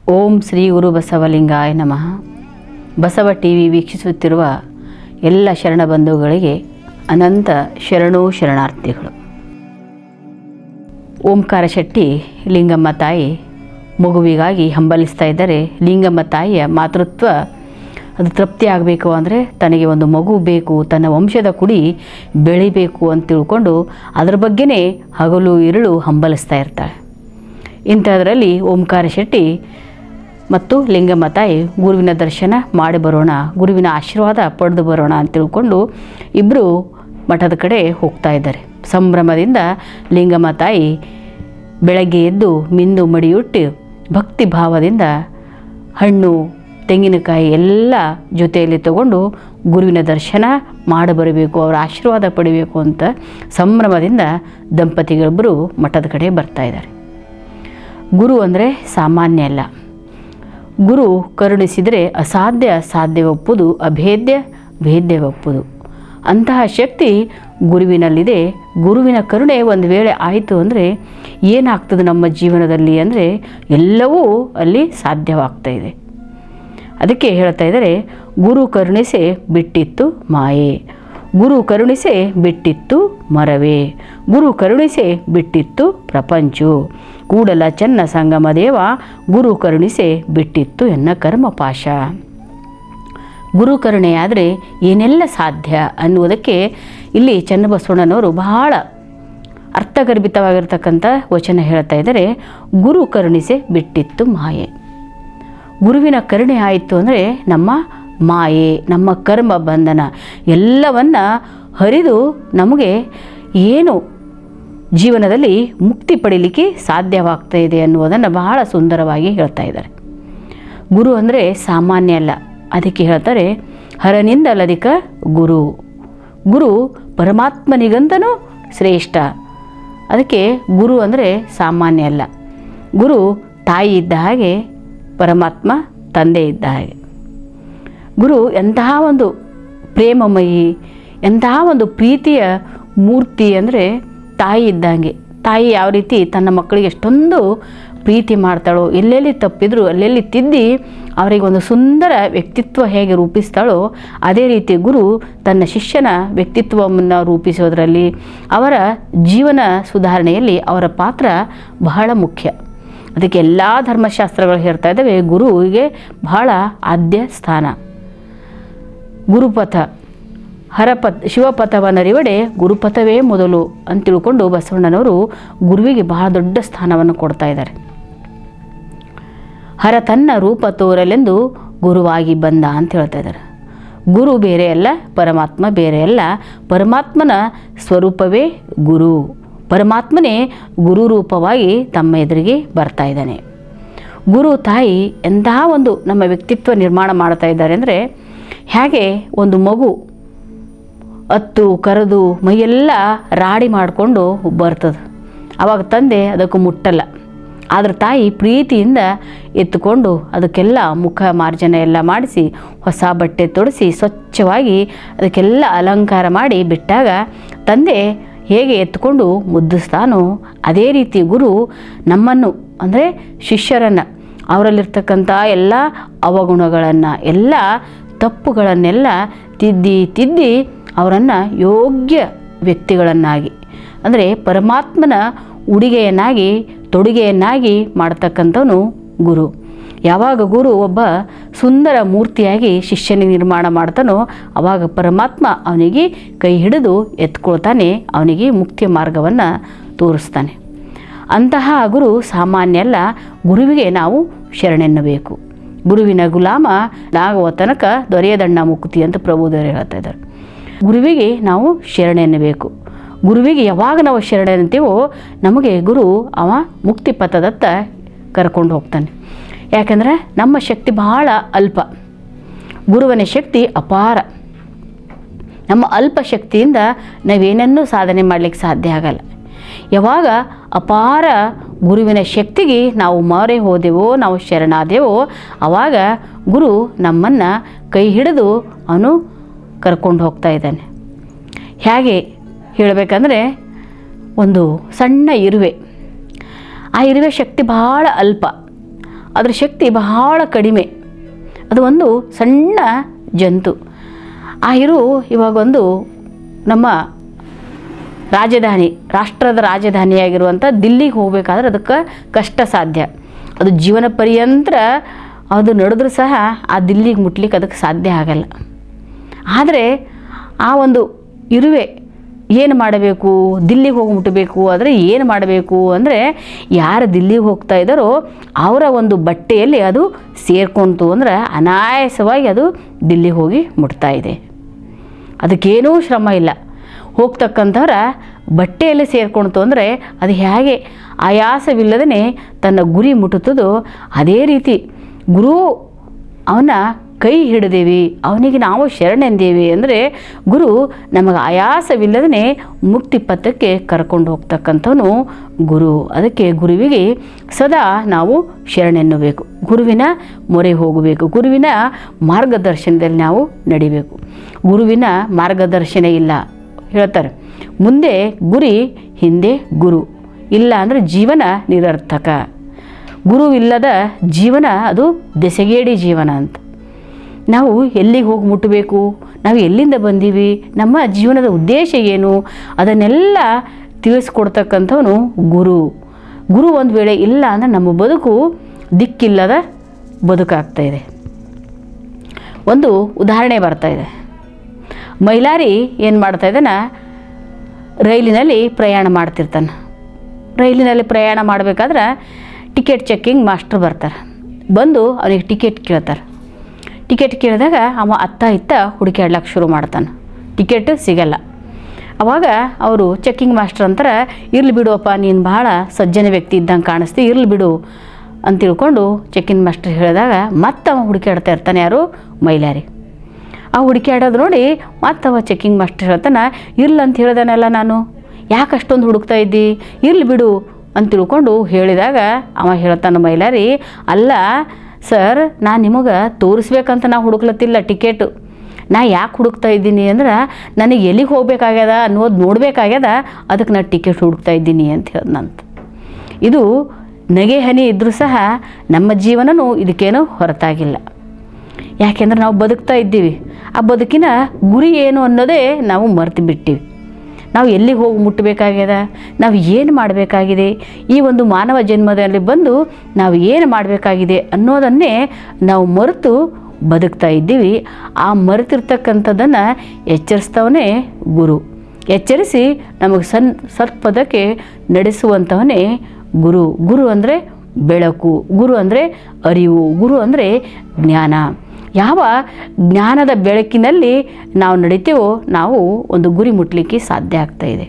ಓಂ ಶ್ರೀ ಗುರು ಬಸವಲಿಂಗಾಯ ನಮಃ Basava T V ವೀಕ್ಷಿಸುತ್ತಿರುವ ಎಲ್ಲ ಶರಣ ಬಂಧುಗಳಿಗೆ ಅನಂತ ಶರಣು ಶರಣಾರ್ಥಿಗಳು ಓಂಕಾರ ಶೆಟ್ಟಿ ಲಿಂಗಮ್ಮ ತಾಯಿ ಮಗುವಿಗಾಗಿ ಹಂಬಲಿಸ್ತಾ ಇದ್ದರೆ ಲಿಂಗಮ್ಮ ತಾಯಿಯ ಮಾತೃತ್ವ ಅದು ತೃಪ್ತಿ ಆಗಬೇಕು ಅಂದರೆ ತನಗೆ ಒಂದು ಮಗು ಬೇಕು ತನ್ನ ವಂಶದ ಕುಡಿ ಬೆಳಿಬೇಕು ಅಂತ ತಿಳ್ಕೊಂಡು ಅದರ ಬಗ್ಗೆನೇ ಹಗಲು ಇರುಳು ಹಂಬಲಿಸ್ತಾ ಇರ್ತಾಳೆ ಇಂಥದ್ರಲ್ಲಿ ಓಂಕಾರ ಶೆಟ್ಟಿ ಮತ್ತು ಲಿಂಗಮ್ಮ ತಾಯಿ ಗುರುವಿನ ದರ್ಶನ ಮಾಡಿ ಬರೋಣ ಗುರುವಿನ ಆಶೀರ್ವಾದ ಪಡೆದು ಬರೋಣ ಅಂತ ತಿಳ್ಕೊಂಡು ಇಬ್ಬರು ಮಠದ ಕಡೆ ಹೋಗ್ತಾ ಇದ್ದಾರೆ ಸಂಭ್ರಮದಿಂದ ಲಿಂಗಮ್ಮ ತಾಯಿ ಬೆಳಗ್ಗೆ ಎದ್ದು ಮಿಂದು ಮಡಿಯುಟ್ಟು ಭಕ್ತಿ ಭಾವದಿಂದ ಹಣ್ಣು ತೆಂಗಿನಕಾಯಿ ಎಲ್ಲ ಜೊತೆಯಲ್ಲಿ ತಗೊಂಡು ಗುರುವಿನ ದರ್ಶನ ಮಾಡಿ ಬರಬೇಕು ಅವರ ಆಶೀರ್ವಾದ ಪಡಿಬೇಕು ಅಂತ ಸಂಭ್ರಮದಿಂದ ದಂಪತಿಗಳಿಬ್ಬರು ಮಠದ ಕಡೆ ಬರ್ತಾ ಇದ್ದಾರೆ ಗುರು ಅಂದರೆ ಸಾಮಾನ್ಯ ಅಲ್ಲ ಗುರು ಕರುಣಿಸಿದರೆ ಅಸಾಧ್ಯ ಸಾಧ್ಯವೊಪ್ಪುದು ಅಭೇದ್ಯ ಭೇದ್ಯವೊಪ್ಪುದು ಅಂತಹ ಶಕ್ತಿ ಗುರುವಿನಲ್ಲಿದೆ ಗುರುವಿನ ಕರುಣೆ ಒಂದು ವೇಳೆ ಆಯಿತು ಅಂದರೆ ಏನಾಗ್ತದೆ ನಮ್ಮ ಜೀವನದಲ್ಲಿ ಅಂದರೆ ಎಲ್ಲವೂ ಅಲ್ಲಿ ಸಾಧ್ಯವಾಗ್ತಾ ಇದೆ ಅದಕ್ಕೆ ಹೇಳ್ತಾ ಇದ್ದಾರೆ ಗುರು ಕರುಣಿಸೆ ಬಿಟ್ಟಿತ್ತು ಮಾಯೆ ಗುರು ಕರುಣಿಸೆ ಬಿಟ್ಟಿತ್ತು ಮರವೇ ಗುರು ಕರುಣಿಸೆ ಬಿಟ್ಟಿತ್ತು ಪ್ರಪಂಚು ಕೂಡಲ ಚೆನ್ನ ಸಂಗಮ ದೇವ ಗುರು ಕರುಣಿಸೆ ಬಿಟ್ಟಿತ್ತು ಎನ್ನ ಕರ್ಮಪಾಶ ಗುರು ಕರುಣೆಯಾದರೆ ಏನೆಲ್ಲ ಸಾಧ್ಯ ಅನ್ನುವುದಕ್ಕೆ ಇಲ್ಲಿ ಚನ್ನಬಸವಣ್ಣನವರು ಬಹಳ ಅರ್ಥಗರ್ಭಿತವಾಗಿರ್ತಕ್ಕಂಥ ವಚನ ಹೇಳ್ತಾ ಇದ್ದಾರೆ ಗುರು ಕರುಣಿಸೆ ಬಿಟ್ಟಿತ್ತು ಮಾಯೆ ಗುರುವಿನ ಕರುಣೆ ಆಯಿತು ಅಂದರೆ ನಮ್ಮ ಮಾಯೆ ನಮ್ಮ ಕರ್ಮ ಬಂಧನ ಎಲ್ಲವನ್ನ ಹರಿದು ನಮಗೆ ಏನು ಜೀವನದಲ್ಲಿ ಮುಕ್ತಿ ಪಡೀಲಿಕ್ಕೆ ಸಾಧ್ಯವಾಗ್ತಾ ಇದೆ ಅನ್ನುವುದನ್ನು ಬಹಳ ಸುಂದರವಾಗಿ ಹೇಳ್ತಾ ಇದ್ದಾರೆ ಗುರು ಅಂದರೆ ಸಾಮಾನ್ಯ ಅಲ್ಲ ಅದಕ್ಕೆ ಹೇಳ್ತಾರೆ ಹರನಿಂದಲಧಿಕ ಗುರು ಗುರು ಪರಮಾತ್ಮನಿಗಂತನೂ ಶ್ರೇಷ್ಠ ಅದಕ್ಕೆ ಗುರು ಅಂದರೆ ಸಾಮಾನ್ಯ ಅಲ್ಲ ಗುರು ತಾಯಿ ಇದ್ದ ಹಾಗೆ ಪರಮಾತ್ಮ ತಂದೆ ಇದ್ದ ಹಾಗೆ ಗುರು ಎಂತಹ ಒಂದು ಪ್ರೇಮಮಯಿ ಎಂತಹ ಒಂದು ಪ್ರೀತಿಯ ಮೂರ್ತಿ ಅಂದರೆ ತಾಯಿ ಇದ್ದಂಗೆ ತಾಯಿ ಯಾವ ರೀತಿ ತನ್ನ ಮಕ್ಕಳಿಗೆ ಎಷ್ಟೊಂದು ಪ್ರೀತಿ ಮಾಡ್ತಾಳೋ ಎಲ್ಲೆಲ್ಲಿ ತಪ್ಪಿದ್ರು ಅಲ್ಲೆಲ್ಲಿ ತಿದ್ದಿ ಅವರಿಗೆ ಒಂದು ಸುಂದರ ವ್ಯಕ್ತಿತ್ವ ಹೇಗೆ ರೂಪಿಸ್ತಾಳೋ ಅದೇ ರೀತಿ ಗುರು ತನ್ನ ಶಿಷ್ಯನ ವ್ಯಕ್ತಿತ್ವವನ್ನು ರೂಪಿಸೋದರಲ್ಲಿ ಅವರ ಜೀವನ ಸುಧಾರಣೆಯಲ್ಲಿ ಅವರ ಪಾತ್ರ ಬಹಳ ಮುಖ್ಯ ಅದಕ್ಕೆ ಎಲ್ಲ ಧರ್ಮಶಾಸ್ತ್ರಗಳು ಹೇಳ್ತಾ ಇದ್ದಾವೆ ಗುರುವಿಗೆ ಬಹಳ ಆದ್ಯ ಸ್ಥಾನ ಗುರುಪಥ ಹರಪಥ ಶಿವಪಥವನ್ನರಿವಡೆ ಗುರುಪಥವೇ ಮೊದಲು ಅಂತ ತಿಳ್ಕೊಂಡು ಬಸವಣ್ಣನವರು ಗುರುವಿಗೆ ಬಹಳ ದೊಡ್ಡ ಸ್ಥಾನವನ್ನು ಕೊಡ್ತಾ ಇದ್ದಾರೆ ಹರ ತನ್ನ ರೂಪ ತೋರಲೆಂದು ಗುರುವಾಗಿ ಬಂದ ಅಂತ ಹೇಳ್ತಾ ಇದ್ದಾರೆ ಗುರು ಬೇರೆ ಅಲ್ಲ ಪರಮಾತ್ಮ ಬೇರೆ ಅಲ್ಲ ಪರಮಾತ್ಮನ ಸ್ವರೂಪವೇ ಗುರು ಪರಮಾತ್ಮನೇ ಗುರು ರೂಪವಾಗಿ ತಮ್ಮ ಎದುರಿಗೆ ಬರ್ತಾ ಇದ್ದಾನೆ ಗುರು ತಾಯಿ ಎಂತಹ ಒಂದು ನಮ್ಮ ವ್ಯಕ್ತಿತ್ವ ನಿರ್ಮಾಣ ಮಾಡ್ತಾ ಇದ್ದಾರೆ ಅಂದರೆ ಹೇಗೆ ಒಂದು ಮಗು ಅತ್ತು ಕರೆದು ಮೈಯೆಲ್ಲ ರಾಡಿ ಮಾಡಿಕೊಂಡು ಬರ್ತದೆ ಆವಾಗ ತಂದೆ ಅದಕ್ಕೆ ಮುಟ್ಟಲ್ಲ ಆದರೆ ತಾಯಿ ಪ್ರೀತಿಯಿಂದ ಎತ್ತುಕೊಂಡು ಅದಕ್ಕೆಲ್ಲ ಮುಖ ಮಾರ್ಜನ ಎಲ್ಲ ಮಾಡಿಸಿ ಹೊಸ ಬಟ್ಟೆ ತೊಡಿಸಿ ಸ್ವಚ್ಛವಾಗಿ ಅದಕ್ಕೆಲ್ಲ ಅಲಂಕಾರ ಮಾಡಿ ಬಿಟ್ಟಾಗ ತಂದೆ ಹೇಗೆ ಎತ್ಕೊಂಡು ಮುದ್ದಿಸ್ತಾನೋ ಅದೇ ರೀತಿ ಗುರು ನಮ್ಮನ್ನು ಅಂದರೆ ಶಿಷ್ಯರನ್ನು ಅವರಲ್ಲಿರ್ತಕ್ಕಂಥ ಎಲ್ಲ ಅವಗುಣಗಳನ್ನು ಎಲ್ಲ ತಪ್ಪುಗಳನ್ನೆಲ್ಲ ತಿದ್ದಿ ತಿದ್ದಿ ಅವರನ್ನು ಯೋಗ್ಯ ವ್ಯಕ್ತಿಗಳನ್ನಾಗಿ ಅಂದರೆ ಪರಮಾತ್ಮನ ಉಡುಗೆಯನ್ನಾಗಿ ತೊಡುಗೆಯನ್ನಾಗಿ ಮಾಡ್ತಕ್ಕಂಥವನು ಗುರು ಯಾವಾಗ ಗುರು ಒಬ್ಬ ಸುಂದರ ಮೂರ್ತಿಯಾಗಿ ಶಿಷ್ಯನಿಗೆ ನಿರ್ಮಾಣ ಮಾಡ್ತಾನೋ ಆವಾಗ ಪರಮಾತ್ಮ ಅವನಿಗೆ ಕೈ ಹಿಡಿದು ಎತ್ಕೊಳ್ತಾನೆ ಅವನಿಗೆ ಮುಖ್ಯ ಮಾರ್ಗವನ್ನು ತೋರಿಸ್ತಾನೆ ಅಂತಹ ಗುರು ಸಾಮಾನ್ಯ ಅಲ್ಲ ಗುರುವಿಗೆ ನಾವು ಶರಣೆನ್ನಬೇಕು ಗುರುವಿನ ಗುಲಾಮ ನಾಗುವ ತನಕ ದೊರೆಯದಣ್ಣ ಮುಕ್ತಿ ಅಂತ ಪ್ರಭುದೇವರು ಹೇಳ್ತಾ ಇದ್ದಾರೆ ಗುರುವಿಗೆ ನಾವು ಶರಣೆನ್ನಬೇಕು ಗುರುವಿಗೆ ಯಾವಾಗ ನಾವು ಶರಣೆನ್ತೀವೋ ನಮಗೆ ಗುರು ಅವ ಮುಕ್ತಿ ಪಥದತ್ತ ಕರ್ಕೊಂಡು ಹೋಗ್ತಾನೆ ಯಾಕಂದರೆ ನಮ್ಮ ಶಕ್ತಿ ಬಹಳ ಅಲ್ಪ ಗುರುವಿನ ಶಕ್ತಿ ಅಪಾರ ನಮ್ಮ ಅಲ್ಪ ಶಕ್ತಿಯಿಂದ ನಾವೇನನ್ನೂ ಸಾಧನೆ ಮಾಡಲಿಕ್ಕೆ ಸಾಧ್ಯ ಆಗಲ್ಲ ಯಾವಾಗ ಅಪಾರ ಗುರುವಿನ ಶಕ್ತಿಗೆ ನಾವು ಮೊರೆ ಹೋದೆವೋ ನಾವು ಶರಣಾದೆವೋ ಆವಾಗ ಗುರು ನಮ್ಮನ್ನು ಕೈ ಹಿಡಿದು ಅವನು ಕರ್ಕೊಂಡು ಹೋಗ್ತಾ ಇದ್ದಾನೆ ಹೇಗೆ ಹೇಳಬೇಕಂದ್ರೆ ಒಂದು ಸಣ್ಣ ಇರುವೆ ಆ ಇರುವೆ ಶಕ್ತಿ ಬಹಳ ಅಲ್ಪ ಅದ್ರ ಶಕ್ತಿ ಬಹಳ ಕಡಿಮೆ ಅದು ಒಂದು ಸಣ್ಣ ಜಂತು ಆ ಇರು ಇವಾಗೊಂದು ನಮ್ಮ ರಾಜಧಾನಿ ರಾಷ್ಟ್ರದ ರಾಜಧಾನಿಯಾಗಿರುವಂಥ ದಿಲ್ಲಿಗೆ ಹೋಗಬೇಕಾದ್ರೆ ಅದಕ್ಕೆ ಕಷ್ಟ ಸಾಧ್ಯ ಅದು ಜೀವನ ಪರ್ಯಂತ ಅದು ನಡೆದ್ರೂ ಸಹ ಆ ದಿಲ್ಲಿಗೆ ಮುಟ್ಲಿಕ್ಕೆ ಅದಕ್ಕೆ ಸಾಧ್ಯ ಆಗಲ್ಲ ಆದರೆ ಆ ಒಂದು ಇರುವೆ ಏನು ಮಾಡಬೇಕು ದಿಲ್ಲಿಗೆ ಹೋಗಿ ಮುಟ್ಟಬೇಕು ಆದರೆ ಏನು ಮಾಡಬೇಕು ಅಂದರೆ ಯಾರು ದಿಲ್ಲಿಗೆ ಹೋಗ್ತಾ ಇದ್ದಾರೋ ಅವರ ಒಂದು ಬಟ್ಟೆಯಲ್ಲಿ ಅದು ಸೇರ್ಕೊಂತು ಅಂದ್ರೆ ಅನಾಯಾಸವಾಗಿ ಅದು ದಿಲ್ಲಿಗೆ ಹೋಗಿ ಮುಟ್ತಾ ಇದೆ ಅದಕ್ಕೇನೂ ಶ್ರಮ ಇಲ್ಲ ಹೋಗ್ತಕ್ಕಂಥವ್ರ ಬಟ್ಟೆಯಲ್ಲಿ ಸೇರ್ಕೊಳ್ತು ಅಂದರೆ ಅದು ಹೇಗೆ ಆಯಾಸವಿಲ್ಲದೇ ತನ್ನ ಗುರಿ ಮುಟ್ಟುತ್ತದೋ ಅದೇ ರೀತಿ ಗುರು ಅವನ ಕೈ ಹಿಡಿದೇವಿ ಅವನಿಗೆ ನಾವು ಶರಣೆಂದೇವಿ ಅಂದರೆ ಗುರು ನಮಗೆ ಆಯಾಸವಿಲ್ಲದೇ ಮುಕ್ತಿ ಪಥಕ್ಕೆ ಕರ್ಕೊಂಡು ಹೋಗ್ತಕ್ಕಂಥವನು ಗುರು ಅದಕ್ಕೆ ಗುರುವಿಗೆ ಸದಾ ನಾವು ಶರಣೆನ್ನಬೇಕು ಗುರುವಿನ ಮೊರೆ ಹೋಗಬೇಕು ಗುರುವಿನ ಮಾರ್ಗದರ್ಶನದಲ್ಲಿ ನಾವು ನಡಿಬೇಕು ಗುರುವಿನ ಮಾರ್ಗದರ್ಶನ ಇಲ್ಲ ಹೇಳ್ತಾರೆ ಮುಂದೆ ಗುರಿ ಹಿಂದೆ ಗುರು ಇಲ್ಲ ಅಂದರೆ ಜೀವನ ನಿರರ್ಥಕ ಗುರು ಇಲ್ಲದ ಜೀವನ ಅದು ದೆಸಗೇಡಿ ಜೀವನ ಅಂತ ನಾವು ಎಲ್ಲಿಗೆ ಹೋಗಿ ಮುಟ್ಟಬೇಕು ನಾವು ಎಲ್ಲಿಂದ ಬಂದೀವಿ ನಮ್ಮ ಜೀವನದ ಉದ್ದೇಶ ಏನು ಅದನ್ನೆಲ್ಲ ತಿಳಿಸ್ಕೊಡ್ತಕ್ಕಂಥವನು ಗುರು ಗುರು ಒಂದು ವೇಳೆ ಇಲ್ಲ ಅಂದರೆ ನಮ್ಮ ಬದುಕು ದಿಕ್ಕಿಲ್ಲದ ಬದುಕಾಗ್ತಾ ಇದೆ ಒಂದು ಉದಾಹರಣೆ ಬರ್ತಾ ಇದೆ ಮೈಲಾರಿ ಏನು ಮಾಡ್ತಾ ಇದ್ದಾನ ರೈಲಿನಲ್ಲಿ ಪ್ರಯಾಣ ಮಾಡ್ತಿರ್ತಾನೆ ರೈಲಿನಲ್ಲಿ ಪ್ರಯಾಣ ಮಾಡಬೇಕಾದ್ರೆ ಟಿಕೆಟ್ ಚೆಕ್ಕಿಂಗ್ ಮಾಸ್ಟ್ರ್ ಬರ್ತಾರೆ ಬಂದು ಅವನಿಗೆ ಟಿಕೆಟ್ ಕೇಳ್ತಾರೆ ಟಿಕೆಟ್ ಕೇಳಿದಾಗ ಅವ ಅತ್ತ ಇತ್ತ ಹುಡುಕಾಡ್ಲಿಕ್ಕೆ ಶುರು ಮಾಡ್ತಾನೆ ಟಿಕೆಟ್ ಸಿಗಲ್ಲ ಅವಾಗ ಅವರು ಚೆಕ್ಕಿಂಗ್ ಮಾಸ್ಟರ್ ಅಂತಾರೆ ಇರ್ಲಿ ಬಿಡುವಪ್ಪ ನೀನು ಭಾಳ ಸಜ್ಜನ ವ್ಯಕ್ತಿ ಇದ್ದಂಗೆ ಕಾಣಿಸ್ತಿ ಇರ್ಲಿ ಬಿಡು ಅಂತ ತಿಳ್ಕೊಂಡು ಚೆಕ್ಕಿಂಗ್ ಮಾಸ್ಟರ್ ಹೇಳಿದಾಗ ಮತ್ತೆ ಅವ ಹುಡುಕಾಡ್ತಾ ಇರ್ತಾನೆ ಯಾರು ಮೈಲಾರಿ ಆ ಹುಡುಕಾಡೋದು ನೋಡಿ ಮತ್ತೆ ಅವ ಚೆಕ್ಕಿಂಗ್ ಮಾಸ್ಟರ್ ಹೇಳ್ತಾನೆ ಇರ್ಲಿ ಅಂತ ಹೇಳ್ದಾನಲ್ಲ ನಾನು ಯಾಕೆ ಅಷ್ಟೊಂದು ಹುಡುಕ್ತಾ ಇದ್ದಿ ಇರ್ಲಿ ಬಿಡು ಅಂತ ತಿಳ್ಕೊಂಡು ಹೇಳಿದಾಗ ಅವ ಹೇಳ್ತಾನೆ ಮೈಲಾರಿ ಅಲ್ಲ ಸರ್ ನಾನು ನಿಮಗೆ ತೋರಿಸ್ಬೇಕಂತ ನಾ ಹುಡುಕ್ಲತ್ತಿಲ್ಲ ಟಿಕೆಟು ನಾ ಯಾಕೆ ಹುಡುಕ್ತಾ ಇದ್ದೀನಿ ಅಂದ್ರೆ ನನಗೆ ಎಲ್ಲಿಗೆ ಹೋಗ್ಬೇಕಾಗ್ಯದ ಅನ್ನೋದು ನೋಡಬೇಕಾಗ್ಯದ ಅದಕ್ಕೆ ನಾನು ಟಿಕೆಟ್ ಹುಡುಕ್ತಾ ಇದ್ದೀನಿ ಅಂತ ಹೇಳ್ದಂತ ಇದು ನಗೆ ಹನಿ ಇದ್ದರೂ ಸಹ ನಮ್ಮ ಜೀವನನೂ ಇದಕ್ಕೇನೂ ಹೊರತಾಗಿಲ್ಲ ಯಾಕೆಂದ್ರೆ ನಾವು ಬದುಕ್ತಾ ಇದ್ದೀವಿ ಆ ಬದುಕಿನ ಗುರಿ ಏನು ಅನ್ನೋದೇ ನಾವು ಮರೆತು ಬಿಟ್ಟಿವಿ ನಾವು ಎಲ್ಲಿಗೆ ಹೋಗಿ ಮುಟ್ಟಬೇಕಾಗ್ಯದ ನಾವು ಏನು ಮಾಡಬೇಕಾಗಿದೆ ಈ ಒಂದು ಮಾನವ ಜನ್ಮದಲ್ಲಿ ಬಂದು ನಾವು ಏನು ಮಾಡಬೇಕಾಗಿದೆ ಅನ್ನೋದನ್ನೇ ನಾವು ಮರೆತು ಬದುಕ್ತಾ ಇದ್ದೀವಿ ಆ ಮರೆತಿರ್ತಕ್ಕಂಥದ್ದನ್ನು ಎಚ್ಚರಿಸ್ತವನೇ ಗುರು ಎಚ್ಚರಿಸಿ ನಮಗೆ ಸನ್ ಸತ್ಪದಕ್ಕೆ ನಡೆಸುವಂಥವನೇ ಗುರು ಗುರು ಅಂದರೆ ಬೆಳಕು ಗುರು ಅಂದರೆ ಅರಿವು ಗುರು ಅಂದರೆ ಜ್ಞಾನ ಯಾವ ಜ್ಞಾನದ ಬೆಳಕಿನಲ್ಲಿ ನಾವು ನಡಿತೇವೋ ನಾವು ಒಂದು ಗುರಿ ಮುಟ್ಟಲಿಕ್ಕೆ ಸಾಧ್ಯ ಆಗ್ತಾ ಇದೆ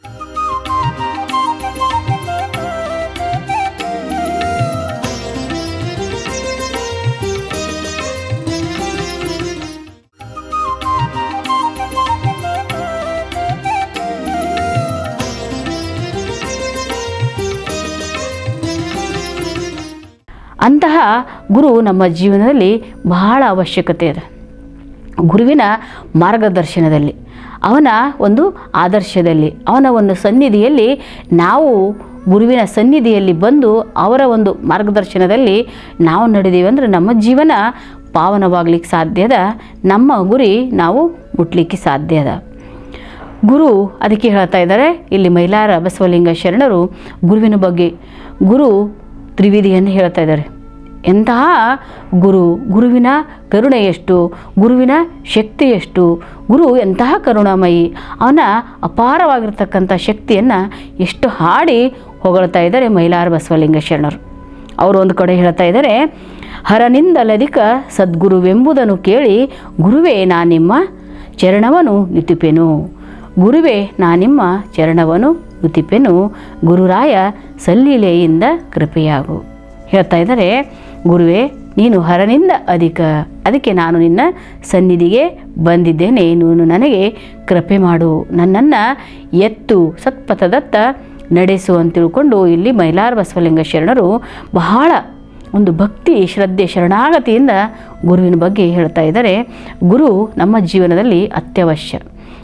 ಅಂತಹ ಗುರು ನಮ್ಮ ಜೀವನದಲ್ಲಿ ಬಹಳ ಅವಶ್ಯಕತೆ ಇದೆ ಗುರುವಿನ ಮಾರ್ಗದರ್ಶನದಲ್ಲಿ ಅವನ ಒಂದು ಆದರ್ಶದಲ್ಲಿ ಅವನ ಒಂದು ಸನ್ನಿಧಿಯಲ್ಲಿ ನಾವು ಗುರುವಿನ ಸನ್ನಿಧಿಯಲ್ಲಿ ಬಂದು ಅವರ ಒಂದು ಮಾರ್ಗದರ್ಶನದಲ್ಲಿ ನಾವು ನಡೆದೀವಿ ಅಂದರೆ ನಮ್ಮ ಜೀವನ ಪಾವನವಾಗ್ಲಿಕ್ಕೆ ಸಾಧ್ಯದ ನಮ್ಮ ಗುರಿ ನಾವು ಮುಟ್ಲಿಕ್ಕೆ ಸಾಧ್ಯದ ಗುರು ಅದಕ್ಕೆ ಹೇಳ್ತಾ ಇದ್ದಾರೆ ಇಲ್ಲಿ ಮೈಲಾರ ಬಸವಲಿಂಗ ಶರಣರು ಗುರುವಿನ ಬಗ್ಗೆ ಗುರು ತ್ರಿವಿಧಿಯನ್ನು ಹೇಳ್ತಾ ಇದ್ದಾರೆ ಎಂತಹ ಗುರು ಗುರುವಿನ ಕರುಣೆ ಎಷ್ಟು ಗುರುವಿನ ಶಕ್ತಿ ಎಷ್ಟು ಗುರು ಎಂತಹ ಕರುಣಾಮಯಿ ಅವನ ಅಪಾರವಾಗಿರ್ತಕ್ಕಂಥ ಶಕ್ತಿಯನ್ನು ಎಷ್ಟು ಹಾಡಿ ಹೊಗಳ್ತಾ ಇದ್ದಾರೆ ಮೈಲಾರ ಬಸವಲಿಂಗ ಶರಣರು ಅವರು ಒಂದು ಕಡೆ ಹೇಳ್ತಾ ಇದ್ದಾರೆ ಹರನಿಂದಲಧಿಕ ಸದ್ಗುರುವೆಂಬುದನ್ನು ಕೇಳಿ ಗುರುವೇ ನಾ ನಿಮ್ಮ ಚರಣವನ್ನು ನಿತುಪೆನು ಗುರುವೇ ನಾ ನಿಮ್ಮ ಚರಣವನ್ನು ನುತಿಪೆನು ಗುರುರಾಯ ಸಲ್ಲಿಲೆಯಿಂದ ಕೃಪೆಯಾಗು ಹೇಳ್ತಾ ಇದ್ದಾರೆ ಗುರುವೇ ನೀನು ಹರನಿಂದ ಅಧಿಕ ಅದಕ್ಕೆ ನಾನು ನಿನ್ನ ಸನ್ನಿಧಿಗೆ ಬಂದಿದ್ದೇನೆ ನೀನು ನನಗೆ ಕೃಪೆ ಮಾಡು ನನ್ನನ್ನು ಎತ್ತು ಸತ್ಪಥದತ್ತ ನಡೆಸು ಅಂತ ತಿಳ್ಕೊಂಡು ಇಲ್ಲಿ ಮೈಲಾರ ಬಸವಲಿಂಗ ಶರಣರು ಬಹಳ ಒಂದು ಭಕ್ತಿ ಶ್ರದ್ಧೆ ಶರಣಾಗತಿಯಿಂದ ಗುರುವಿನ ಬಗ್ಗೆ ಹೇಳ್ತಾ ಇದ್ದಾರೆ ಗುರು ನಮ್ಮ ಜೀವನದಲ್ಲಿ ಅತ್ಯವಶ್ಯ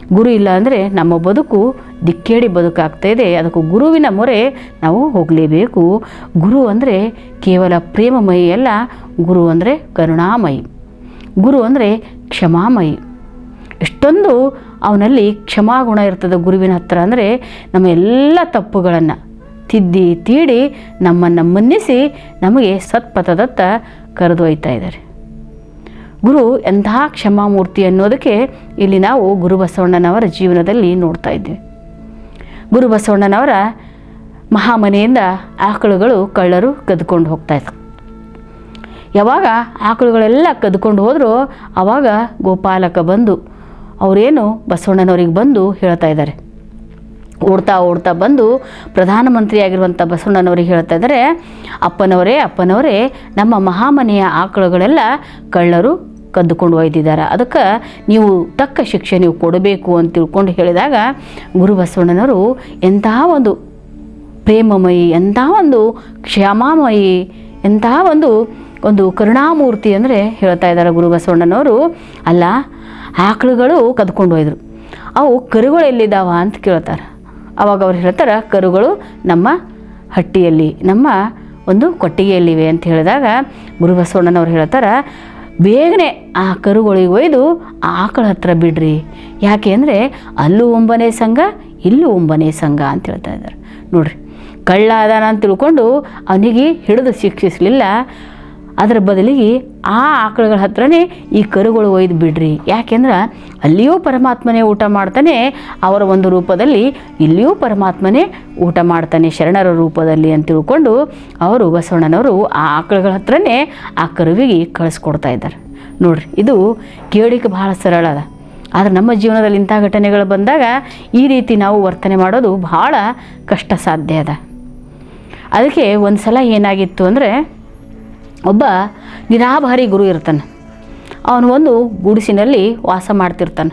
ಗುರು ಇಲ್ಲ ಅಂದರೆ ನಮ್ಮ ಬದುಕು ದಿಕ್ಕೇಡಿ ಬದುಕಾಗ್ತಾ ಇದೆ ಅದಕ್ಕೂ ಗುರುವಿನ ಮೊರೆ ನಾವು ಹೋಗಲೇಬೇಕು ಗುರು ಅಂದರೆ ಕೇವಲ ಪ್ರೇಮಮಯಿ ಅಲ್ಲ ಗುರು ಅಂದರೆ ಕರುಣಾಮಯಿ ಗುರು ಅಂದರೆ ಕ್ಷಮಾಮಯಿ ಎಷ್ಟೊಂದು ಅವನಲ್ಲಿ ಕ್ಷಮಾಗುಣ ಇರ್ತದೆ ಗುರುವಿನ ಹತ್ರ ಅಂದರೆ ನಮ್ಮ ಎಲ್ಲ ತಪ್ಪುಗಳನ್ನು ತಿದ್ದಿ ತೀಡಿ ನಮ್ಮನ್ನು ಮನ್ನಿಸಿ ನಮಗೆ ಸತ್ಪಥದತ್ತ ಕರೆದೊಯ್ತಾ ಇದ್ದಾರೆ ಗುರು ಎಂತಹ ಕ್ಷಮಾಮೂರ್ತಿ ಅನ್ನೋದಕ್ಕೆ ಇಲ್ಲಿ ನಾವು ಗುರು ಬಸವಣ್ಣನವರ ಜೀವನದಲ್ಲಿ ನೋಡ್ತಾ ಇದ್ದೀವಿ ಗುರು ಬಸವಣ್ಣನವರ ಮಹಾಮನೆಯಿಂದ ಆಕಳುಗಳು ಕಳ್ಳರು ಕದ್ಕೊಂಡು ಹೋಗ್ತಾ ಇದ್ರು ಯಾವಾಗ ಆಕಳುಗಳೆಲ್ಲ ಕದ್ಕೊಂಡು ಹೋದರೂ ಆವಾಗ ಗೋಪಾಲಕ ಬಂದು ಅವರೇನು ಬಸವಣ್ಣನವರಿಗೆ ಬಂದು ಹೇಳ್ತಾ ಇದ್ದಾರೆ ಓಡ್ತಾ ಓಡ್ತಾ ಬಂದು ಪ್ರಧಾನಮಂತ್ರಿಯಾಗಿರುವಂಥ ಬಸವಣ್ಣನವರಿಗೆ ಹೇಳ್ತಾ ಇದ್ದಾರೆ ಅಪ್ಪನವರೇ ಅಪ್ಪನವರೇ ನಮ್ಮ ಮಹಾಮನೆಯ ಆಕಳುಗಳೆಲ್ಲ ಕಳ್ಳರು ಕದ್ದುಕೊಂಡು ಒಯ್ದಿದ್ದಾರೆ ಅದಕ್ಕೆ ನೀವು ತಕ್ಕ ಶಿಕ್ಷೆ ನೀವು ಕೊಡಬೇಕು ಅಂತ ತಿಳ್ಕೊಂಡು ಹೇಳಿದಾಗ ಗುರು ಬಸವಣ್ಣನವರು ಎಂತಹ ಒಂದು ಪ್ರೇಮಮಯಿ ಎಂತಹ ಒಂದು ಕ್ಷಮಾಮಯಿ ಎಂತಹ ಒಂದು ಒಂದು ಕರುಣಾಮೂರ್ತಿ ಅಂದರೆ ಹೇಳ್ತಾ ಇದ್ದಾರೆ ಗುರು ಬಸವಣ್ಣನವರು ಅಲ್ಲ ಆಕಳುಗಳು ಕದ್ಕೊಂಡು ಹೋಯ್ದರು ಅವು ಕರುಗಳು ಎಲ್ಲಿದ್ದಾವ ಅಂತ ಕೇಳ್ತಾರೆ ಅವಾಗ ಅವ್ರು ಹೇಳ್ತಾರೆ ಕರುಗಳು ನಮ್ಮ ಹಟ್ಟಿಯಲ್ಲಿ ನಮ್ಮ ಒಂದು ಕೊಟ್ಟಿಗೆಯಲ್ಲಿವೆ ಅಂತ ಹೇಳಿದಾಗ ಗುರು ಬಸವಣ್ಣನವ್ರು ಹೇಳ್ತಾರೆ ಬೇಗನೆ ಆ ಕರುಗಳಿಗೆ ಒಯ್ದು ಆ ಆಕಳ ಹತ್ರ ಬಿಡ್ರಿ ಯಾಕೆ ಅಂದರೆ ಅಲ್ಲೂ ಒಂಬನೇ ಸಂಘ ಇಲ್ಲೂ ಒಂಬನೇ ಸಂಘ ಅಂತ ಹೇಳ್ತಾ ಇದ್ದಾರೆ ನೋಡ್ರಿ ಕಳ್ಳ ಅದಾನ ಅಂತ ತಿಳ್ಕೊಂಡು ಅವನಿಗೆ ಹಿಡಿದು ಶಿಕ್ಷಿಸಲಿಲ್ಲ ಅದರ ಬದಲಿಗೆ ಆ ಆಕಳುಗಳ ಹತ್ರನೇ ಈ ಕರುಗಳು ಒಯ್ದು ಬಿಡ್ರಿ ಯಾಕೆಂದ್ರೆ ಅಲ್ಲಿಯೂ ಪರಮಾತ್ಮನೇ ಊಟ ಮಾಡ್ತಾನೆ ಅವರ ಒಂದು ರೂಪದಲ್ಲಿ ಇಲ್ಲಿಯೂ ಪರಮಾತ್ಮನೇ ಊಟ ಮಾಡ್ತಾನೆ ಶರಣರ ರೂಪದಲ್ಲಿ ಅಂತ ತಿಳ್ಕೊಂಡು ಅವರು ಬಸವಣ್ಣನವರು ಆ ಆಕಳುಗಳ ಹತ್ರನೇ ಆ ಕರುವಿಗೆ ಕಳಿಸ್ಕೊಡ್ತಾ ಇದ್ದಾರೆ ನೋಡ್ರಿ ಇದು ಕೇಳಿಕ್ಕೆ ಬಹಳ ಸರಳ ಅದ ಆದರೆ ನಮ್ಮ ಜೀವನದಲ್ಲಿ ಇಂಥ ಘಟನೆಗಳು ಬಂದಾಗ ಈ ರೀತಿ ನಾವು ವರ್ತನೆ ಮಾಡೋದು ಭಾಳ ಕಷ್ಟ ಸಾಧ್ಯ ಅದ ಅದಕ್ಕೆ ಒಂದು ಸಲ ಏನಾಗಿತ್ತು ಅಂದರೆ ಒಬ್ಬ ನಿರಾಭಾರಿ ಗುರು ಇರ್ತಾನೆ ಅವನು ಒಂದು ಗುಡಿಸಿನಲ್ಲಿ ವಾಸ ಮಾಡ್ತಿರ್ತಾನೆ